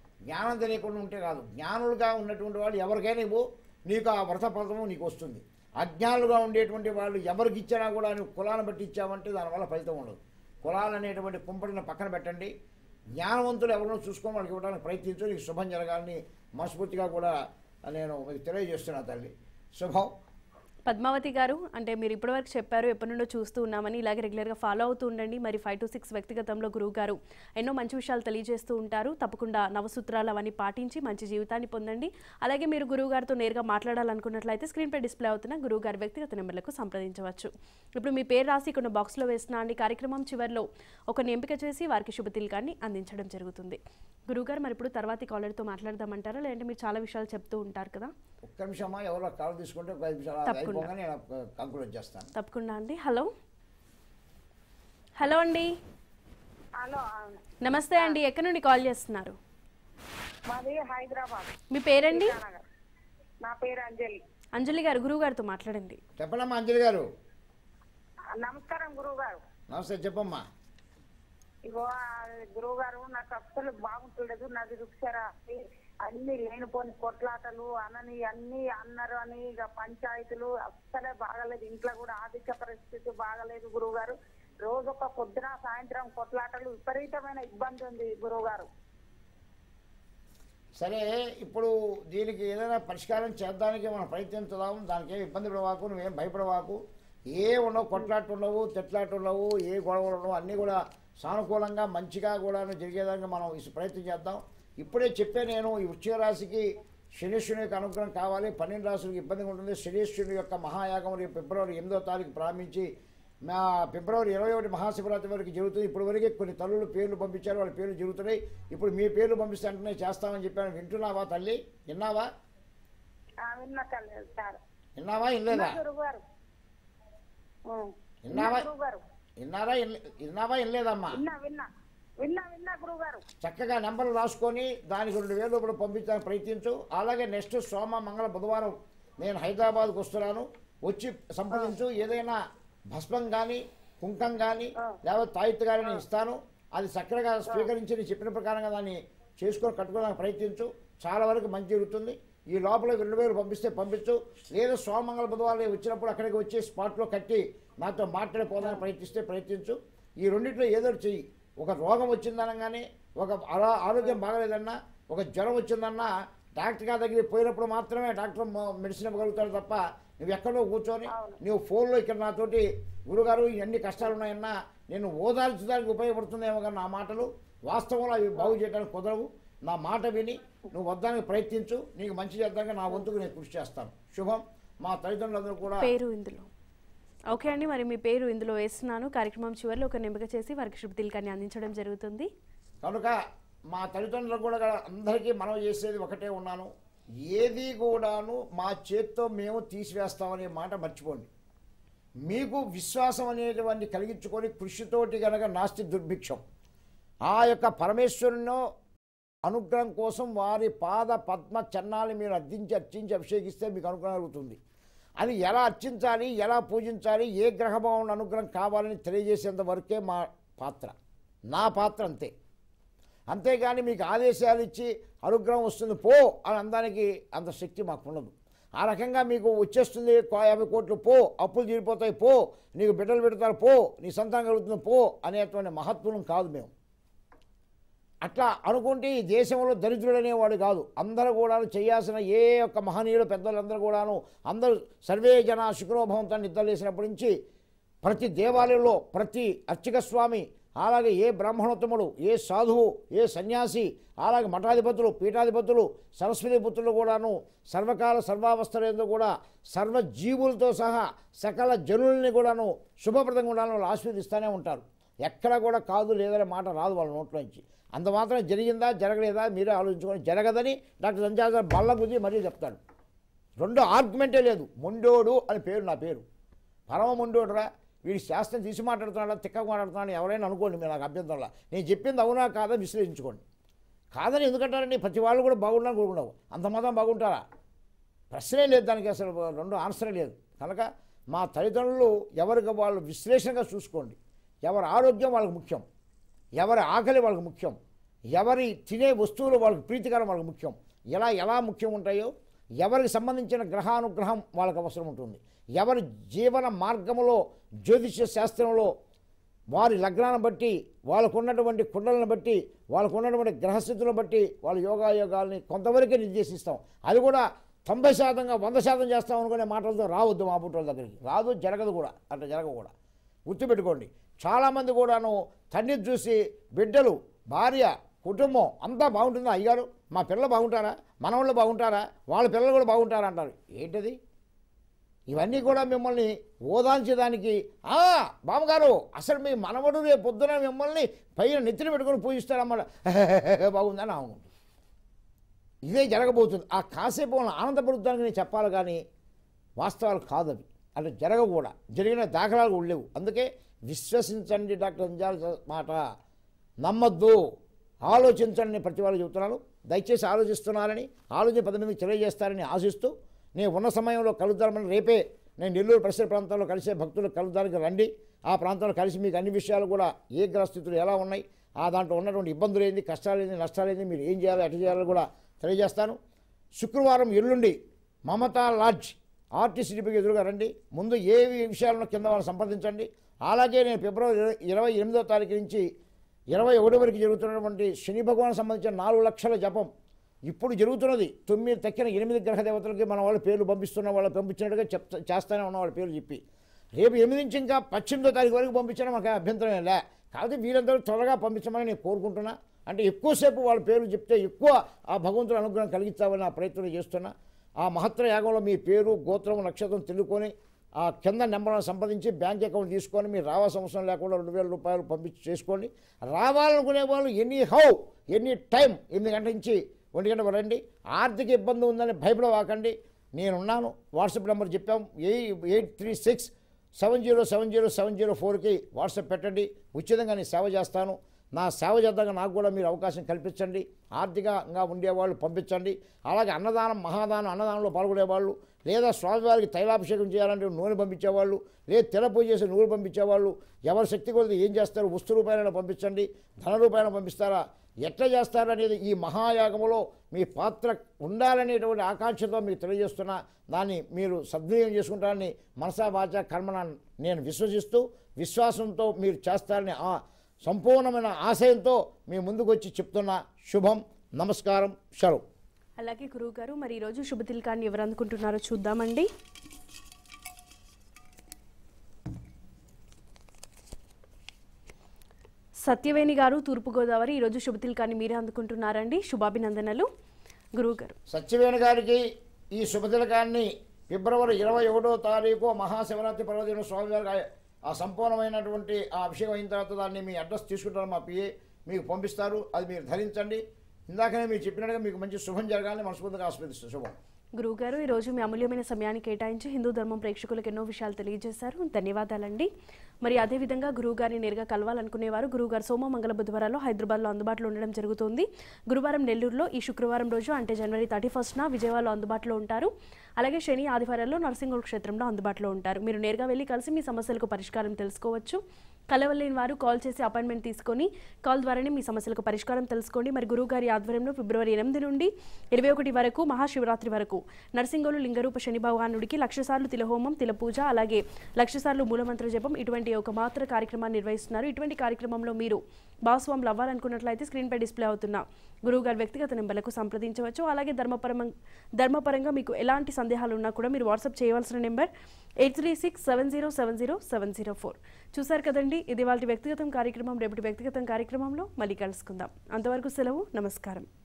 B: జ్ఞానం తెలియకుండా ఉంటే కాదు జ్ఞానులుగా ఉన్నటువంటి వాళ్ళు ఎవరికైనా ఇవ్వు నీకు ఆ వ్రత ఫలము నీకు వస్తుంది అజ్ఞానులుగా ఉండేటువంటి వాళ్ళు ఎవరికి ఇచ్చినా కూడా నువ్వు కులాలను బట్టి ఇచ్చావంటే దానివల్ల ఫలితం ఉండదు కులాలు అనేటువంటి కుంపటిని పక్కన పెట్టండి జ్ఞానవంతులు ఎవరినో చూసుకొని వాళ్ళకి ఇవ్వడానికి ప్రయత్నించు నీకు శుభం జరగాలని మనస్ఫూర్తిగా కూడా నేను మీకు తెలియజేస్తున్నా తల్లి శుభం
A: పద్మావతి గారు అంటే మీరు ఇప్పటివరకు చెప్పారు ఎప్పటి నుండో చూస్తూ ఉన్నామని ఇలాగే రెగ్యులర్గా ఫాలో అవుతూ ఉండండి మరి ఫైవ్ టు సిక్స్ వ్యక్తిగతంలో గురువు గారు ఎన్నో మంచి విషయాలు తెలియజేస్తూ ఉంటారు తప్పకుండా నవసూత్రాలు అవన్నీ పాటించి మంచి జీవితాన్ని పొందండి అలాగే మీరు గురువు గారితో నేరుగా మాట్లాడాలనుకున్నట్లయితే స్క్రీన్పై డిస్ప్లే అవుతున్న గురువు గారి వ్యక్తిగత నెంబర్లకు సంప్రదించవచ్చు ఇప్పుడు మీ పేరు రాసి కొన్ని బాక్స్లో వేసిన అండి కార్యక్రమం చివరిలో ఒకరిని ఎంపిక చేసి వారికి శుభతిల్కాన్ని అందించడం జరుగుతుంది గురువుగారు మరి ఇప్పుడు తర్వాతి కాలర్తో మాట్లాడదామంటారా లేదంటే మీరు చాలా విషయాలు చెప్తూ ఉంటారు కదా
B: ఒక్క నిమిషమా ఎవరో కాల్ తీసుకుంటే ఒక ఐదు నిమిషాలు
A: తప్పకుండా.
B: అయిపోగానే నేను కంక్లూడ్ చేస్తాను
A: తప్పకుండా అండి హలో హలో అండి
D: హలో
A: నమస్తే అండి ఎక్కడి నుండి కాల్ చేస్తున్నారు
D: మాది హైదరాబాద్
A: మీ పేరండి
D: నగర్ నా పేరు అంజలి
A: అంజలి గారు గురువు గారితో మాట్లాడండి
B: చెప్పండమ్మా అంజలి గారు
D: నమస్కారం గురువు గారు
B: నమస్తే చెప్పమ్మా
D: ఇగో గురువు గారు నాకు అస్సలు బాగుంటలేదు నాది రుక్షరా అన్ని లేనిపోని కొట్లాటలు అనని అన్ని అన్నారు అని ఇక పంచాయతీలు అస్సలే బాగలేదు ఇంట్లో కూడా ఆర్థిక పరిస్థితి బాగలేదు గురువు గారు రోజు ఒక పొద్దున సాయంత్రం కొట్లాటలు విపరీతమైన ఇబ్బంది ఉంది గురువు గారు
B: సరే ఇప్పుడు దీనికి ఏదైనా పరిష్కారం చేద్దానికి మనం ప్రయత్నించుదాం దానికి ఏం ఇబ్బంది పడవాకు నువ్వేం భయపడవాకు ఏ ఉండవు కొట్లాట ఉండవు తెట్లాట ఉండవు ఏ గొడవలు ఉండవు అన్నీ కూడా సానుకూలంగా మంచిగా కూడా జరిగేదానికి మనం ఈ ప్రయత్నం చేద్దాం ఇప్పుడే చెప్పే నేను ఈ వృశ్చిక రాశికి శనీశ్వరుని యొక్క అనుగ్రహం కావాలి పన్నెండు రాశులకు ఇబ్బందిగా ఉంటుంది శనీశ్వరుని యొక్క మహాయాగం రేపు ఫిబ్రవరి ఎనిమిదో తారీఖు ప్రారంభించి మా ఫిబ్రవరి ఇరవై ఒకటి మహాశివరాత్రి వరకు జరుగుతుంది ఇప్పుడు వరకే కొన్ని తల్లులు పేర్లు పంపించారు వాళ్ళ పేర్లు జరుగుతున్నాయి ఇప్పుడు మీ పేర్లు పంపిస్తే వెంటనే చేస్తామని చెప్పాను వింటున్నావా తల్లి విన్నావా
D: ఆ, విన్నా తల్లి సార్
B: విన్నావా వినలేదా
D: గురువు గారు
B: విన్నావా
D: గురువు గారు
B: విన్నారా వినలే- విన్నావా వినలేదమ్మా
D: విన్నా విన్నా విన్నా విన్నా గురువు గారు
B: చక్కగా నెంబర్లు రాసుకొని దానికి రెండు వేలు ఇప్పుడు పంపించడానికి ప్రయత్నించు అలాగే నెక్స్ట్ సోమ మంగళ బుధవారం నేను హైదరాబాద్కు వస్తున్నాను వచ్చి సంప్రదించు ఏదైనా భస్మం కానీ కుంకం కానీ లేకపోతే తాయిత్తు కానీ నేను ఇస్తాను అది చక్కగా స్వీకరించి నేను చెప్పిన ప్రకారంగా దాన్ని చేసుకొని కట్టుకోవడానికి ప్రయత్నించు చాలా వరకు మంచి జరుగుతుంది ఈ లోపల రెండు వేలు పంపిస్తే పంపించు లేదా సోమంగళ బుధవారం వచ్చినప్పుడు అక్కడికి వచ్చి స్పాట్లో కట్టి నాతో మాట్లాడిపోదానికి ప్రయత్నిస్తే ప్రయత్నించు ఈ రెండిట్లో ఏదో ఒకటి చెయ్యి ఒక రోగం వచ్చిందనగానే ఒక అలా ఆరోగ్యం బాగలేదన్నా ఒక జ్వరం వచ్చిందన్నా డాక్టర్ గారి దగ్గరికి పోయినప్పుడు మాత్రమే డాక్టర్ మ- మెడిసిన్ ఇవ్వగలుగుతాడు తప్ప నువ్వు ఎక్కడో కూర్చొని నువ్వు ఫోన్లో ఇక్కడ నాతోటి గురుగారు ఇవన్నీ కష్టాలు ఉన్నాయన్నా నేను ఓదార్చడానికి ఉపయోగపడుతుందేమో కానీ నా మాటలు వాస్తవంలో అవి బాగు చేయడానికి కుదరవు నా మాట విని నువ్వు వద్దానికి ప్రయత్నించు నీకు మంచి చేద్దానికి నా వంతుకు నేను కృషి చేస్తాను శుభం మా తల్లిదండ్రులందరూ కూడా
A: పేరు ఇందులో ఓకే అండి మరి మీ పేరు ఇందులో వేస్తున్నాను కార్యక్రమం చివరిలో ఒక ఎంపిక చేసి వారికి శుభతిల్కాన్ని అందించడం జరుగుతుంది
B: కనుక మా తల్లిదండ్రులకు కూడా అందరికీ మనం చేసేది ఒకటే ఉన్నాను ఏది కూడాను మా చేత్తో మేము తీసివేస్తామనే మాట మర్చిపోండి మీకు విశ్వాసం అనేటువంటి కలిగించుకొని కృషితోటి గనక నాస్తి దుర్భిక్షం ఆ యొక్క పరమేశ్వరుని అనుగ్రహం కోసం వారి పాద పద్మ చన్నాలు మీరు అర్జించి అర్చించి అభిషేకిస్తే మీకు అనుగ్రహం కలుగుతుంది అది ఎలా అర్చించాలి ఎలా పూజించాలి ఏ గ్రహభావం అనుగ్రహం కావాలని తెలియజేసేంత వరకే మా పాత్ర నా పాత్ర అంతే అంతేగాని మీకు ఆదేశాలు ఇచ్చి అనుగ్రహం వస్తుంది పో అని అనడానికి అంత శక్తి మాకు ఉండదు ఆ రకంగా మీకు వచ్చేస్తుంది కో- యాభై కోట్లు పో అప్పులు తీరిపోతాయి పో నీకు బిడ్డలు పెడతారు పో నీ సంతానం కలుగుతుంది పో అనేటువంటి మహత్వం కాదు మేము అట్లా అనుకుంటే ఈ దేశంలో దరిద్రుడనేవాడు కాదు అందరూ కూడా చేయాల్సిన ఏ ఒక్క మహనీయులు పెద్దలందరూ కూడాను అందరూ సర్వే జన శుక్రోభవంతో నిద్రలేసినప్పటి నుంచి ప్రతి దేవాలయంలో ప్రతి అర్చక స్వామి అలాగే ఏ బ్రాహ్మణోత్తముడు ఏ సాధువు ఏ సన్యాసి అలాగే మఠాధిపతులు పీఠాధిపతులు సరస్వతి పుత్రులు కూడాను సర్వకాల సర్వావస్థలందు కూడా సర్వ జీవులతో సహా సకల జనుల్ని కూడాను శుభప్రదంగా ఉండాలని వాళ్ళు ఆశీర్వదిస్తూనే ఉంటారు ఎక్కడ కూడా కాదు లేదనే మాట రాదు వాళ్ళ నోట్లోంచి అంత మాత్రం జరిగిందా జరగలేదా మీరే ఆలోచించుకొని జరగదని డాక్టర్ సంజాజ్ గారు బల్ల బుద్ధి మరీ చెప్తాడు రెండో ఆర్గ్యుమెంటే లేదు మొండోడు అని పేరు నా పేరు పరమ మొండోడురా వీడి శాస్త్రం తీసి మాట్లాడుతున్నాడా తిక్కగా మాట్లాడుతున్నాడు ఎవరైనా అనుకోండి మీరు నాకు అభ్యంతరంలా నేను చెప్పింది అవునా కాదా విశ్లేషించుకోండి కాదని ఎందుకంటారండి ప్రతి వాళ్ళు కూడా బాగుండాలని కోరుకున్నావు అంత మాత్రం బాగుంటారా ప్రశ్నే లేదు దానికి అసలు రెండు ఆన్సరే లేదు కనుక మా తల్లిదండ్రులు ఎవరికి వాళ్ళు విశ్లేషణగా చూసుకోండి ఎవరి ఆరోగ్యం వాళ్ళకి ముఖ్యం ఎవరి ఆకలి వాళ్ళకి ముఖ్యం ఎవరి తినే వస్తువులు వాళ్ళకి ప్రీతికరం వాళ్ళకి ముఖ్యం ఎలా ఎలా ముఖ్యం ఉంటాయో ఎవరికి సంబంధించిన గ్రహానుగ్రహం వాళ్ళకి అవసరం ఉంటుంది ఎవరి జీవన మార్గములో జ్యోతిష శాస్త్రంలో వారి లగ్నాన్ని బట్టి వాళ్ళకు ఉన్నటువంటి కుండలను బట్టి వాళ్ళకు ఉన్నటువంటి గ్రహస్థితులను బట్టి వాళ్ళ యోగాయోగాల్ని కొంతవరకే నిర్దేశిస్తాం అది కూడా తొంభై శాతంగా వంద శాతం చేస్తాం అనుకునే మాటలతో రావద్దు మా పుట్టిన దగ్గరికి రాదు జరగదు కూడా అట్లా జరగదు కూడా గుర్తుపెట్టుకోండి చాలామంది కూడాను తండ్రిని చూసి బిడ్డలు భార్య కుటుంబం అంతా బాగుంటుందా అయ్యారు మా పిల్లలు బాగుంటారా మనవాళ్ళు బాగుంటారా వాళ్ళ పిల్లలు కూడా బాగుంటారా అంటారు ఏంటది ఇవన్నీ కూడా మిమ్మల్ని ఓదాంచేదానికి "ఆ, బామ్మగారు అసలు మీ మనవడు రేపు పొద్దున మిమ్మల్ని పైన నెత్తిన పెట్టుకొని పూజిస్తారన్నమాట బాగుందని అనుకుంటుంది ఇదే జరగబోతుంది ఆ కాసేపు వాళ్ళని ఆనందపడుతానికి నేను చెప్పాలి కానీ వాస్తవాలు కాదు అవి అట్లా జరగవు కూడా జరిగిన దాఖలాలు కూడా లేవు అందుకే విశ్వసించండి డాక్టర్ అంజాల్ మాట నమ్మద్దు ఆలోచించండి నేను ప్రతి వాళ్ళు చెబుతున్నాను దయచేసి ఆలోచిస్తున్నారని ఆలోచన పది మందికి తెలియజేస్తారని ఆశిస్తూ నేను ఉన్న సమయంలో కలుద్దామని రేపే నేను నెల్లూరు పరిసర ప్రాంతాల్లో కలిసే భక్తులు కలుద్దానికి రండి ఆ ప్రాంతంలో కలిసి మీకు అన్ని విషయాలు కూడా ఏ గ్రహస్థితులు ఎలా ఉన్నాయి ఆ దాంట్లో ఉన్నటువంటి ఇబ్బందులు ఏంది కష్టాలు ఏంది నష్టాలు ఏంది మీరు ఏం చేయాలో ఎట్లా చేయాలో కూడా తెలియజేస్తాను శుక్రవారం ఎల్లుండి మమతా లాడ్జ్ ఆర్టీసీ డిపోకి ఎదురుగా రండి ముందు ఏ విషయాలను కింద వాళ్ళని సంప్రదించండి అలాగే నేను ఫిబ్రవరి ఇరవై- ఇరవై ఎనిమిదో తారీఖు నుంచి ఇరవై ఒకటి వరకు జరుగుతున్నటువంటి శని భగవాన్ సంబంధించిన నాలుగు లక్షల జపం ఇప్పుడు జరుగుతున్నది తొమ్మిది తక్కిన ఎనిమిది గ్రహ దేవతలకి మన వాళ్ళ పేర్లు పంపిస్తున్న వాళ్ళు పంపించినట్టుగా చెప్తా చేస్తూనే ఉన్న వాళ్ళ పేర్లు చెప్పి రేపు ఎనిమిది నుంచి ఇంకా పద్దెనిమిదో తారీఖు వరకు పంపించడం మాకు అభ్యంతరం లే కాకపోతే వీరందరూ త్వరగా పంపించమని నేను కోరుకుంటున్నా అంటే ఎక్కువసేపు వాళ్ళ పేర్లు చెప్తే ఎక్కువ ఆ భగవంతుడు అనుగ్రహం కలిగించాలని ఆ ప్రయత్నం చేస్తున్నా ఆ మహత్తర యాగంలో మీ పేరు గోత్రం నక్షత్రం తెలుసుకొని ఆ కింద నెంబర్లను సంపాదించి బ్యాంక్ అకౌంట్ తీసుకొని మీరు రావాల్సిన అవసరం లేకుండా రెండు వేల రూపాయలు పంపించి చేసుకోండి రావాలనుకునే వాళ్ళు ఎనీ హౌ ఎనీ టైం ఎనిమిది గంటల నుంచి ఒంటి గంట రండి ఆర్థిక ఇబ్బంది ఉందని భయపడవాకండి నేనున్నాను వాట్సాప్ నెంబర్ చెప్పాం eight eight three six seven zero seven zero seven zero ఫోర్కి వాట్సాప్ పెట్టండి ఉచితంగా నేను సేవ చేస్తాను నా సేవ చేద్దాక నాకు కూడా మీరు అవకాశం కల్పించండి ఆర్థికంగా ఉండేవాళ్ళు పంపించండి అలాగే అన్నదానం మహాదానం అన్నదానంలో పాల్గొనేవాళ్ళు లేదా స్వామివారికి తైలాభిషేకం చేయాలంటే నూనె పంపించేవాళ్ళు లేదా తెల పూజ చేసి నూనె పంపించేవాళ్ళు ఎవరి శక్తి కొద్ది ఏం చేస్తారు వస్తు రూపాయలను పంపించండి ధన రూపాయలను పంపిస్తారా ఎట్లా చేస్తారనేది ఈ మహాయాగములో మీ పాత్ర ఉండాలనేటువంటి ఆకాంక్షతో మీకు తెలియజేస్తున్నా దాన్ని మీరు సద్వినియోగం చేసుకుంటారని మనసా వాచ కర్మన నేను విశ్వసిస్తూ విశ్వాసంతో మీరు చేస్తారని ఆ సంపూర్ణమైన ఆశయంతో మీ ముందుకు వచ్చి చెప్తున్నా శుభం నమస్కారం శరం
A: అలాగే గురువు గారు మరి ఈరోజు శుభతిలకాన్ని ఎవరు అందుకుంటున్నారో చూద్దామండి సత్యవేణి గారు తూర్పుగోదావరి ఈరోజు శుభతిలకాన్ని మీరే అందుకుంటున్నారండి శుభాభినందనలు గురువు గారు
B: సత్యవేణి గారికి ఈ శుభతిలకాన్ని ఫిబ్రవరి ఇరవై ఒకటో తారీఖు మహాశివరాత్రి పర్వదిన స్వామివారికి ఆ సంపూర్ణమైనటువంటి ఆ అభిషేకం అయిన తర్వాత దాన్ని మీ అడ్రస్ తీసుకుంటారు మా పిఏ మీకు పంపిస్తారు అది మీరు ధరించండి ఇందాకనే మీరు చెప్పినట్టుగా మీకు మంచి శుభం జరగాలని మనస్ఫూర్తిగా ఆస్వాదిస్తుంది శుభం
A: గురువు గారు ఈరోజు మీ అమూల్యమైన సమయాన్ని కేటాయించి హిందూ ధర్మం ప్రేక్షకులకు ఎన్నో విషయాలు తెలియజేశారు ధన్యవాదాలండి మరి అదేవిధంగా గురువు గారిని నేరుగా కలవాలనుకునేవారు గురువు గారు సోమ మంగళ బుధవారాల్లో హైదరాబాద్లో అందుబాటులో ఉండడం జరుగుతుంది గురువారం నెల్లూరులో ఈ శుక్రవారం రోజు అంటే జనవరి థర్టీ ఫస్ట్న విజయవాడలో అందుబాటులో ఉంటారు అలాగే శని ఆదివారాల్లో నరసింహుల క్షేత్రంలో అందుబాటులో ఉంటారు మీరు నేరుగా వెళ్ళి కలిసి మీ సమస్యలకు పరిష్కారం తెలుసుకోవచ్చు కలవలేని వారు కాల్ చేసి అపాయింట్మెంట్ తీసుకొని కాల్ ద్వారానే మీ సమస్యలకు పరిష్కారం తెలుసుకోండి మరి గురువు గారి ఆధ్వర్యంలో ఫిబ్రవరి ఎనిమిది నుండి ఇరవై ఒకటి వరకు మహాశివరాత్రి వరకు నరసింగోలు లింగరూప శని భగవానుడికి లక్ష సార్లు తిలహోమం తిల పూజ అలాగే లక్ష సార్లు మూలమంత్ర జపం ఇటువంటి ఒక మాత్ర కార్యక్రమాన్ని నిర్వహిస్తున్నారు ఇటువంటి కార్యక్రమంలో మీరు భాగస్వాములు అవ్వాలనుకున్నట్లయితే స్క్రీన్పై డిస్ప్లే అవుతున్న గురువు గారి వ్యక్తిగత నెంబర్లకు సంప్రదించవచ్చు అలాగే ధర్మపరం ధర్మపరంగా మీకు ఎలాంటి సందేహాలు ఉన్నా కూడా మీరు వాట్సాప్ చేయవలసిన number eight three six seven zero seven zero seven zero four చూసారు కదండి ఇది వాళ్ళ వ్యక్తిగతం కార్యక్రమం రేపటి వ్యక్తిగతం కార్యక్రమంలో మళ్ళీ కలుసుకుందాం అంతవరకు సెలవు నమస్కారం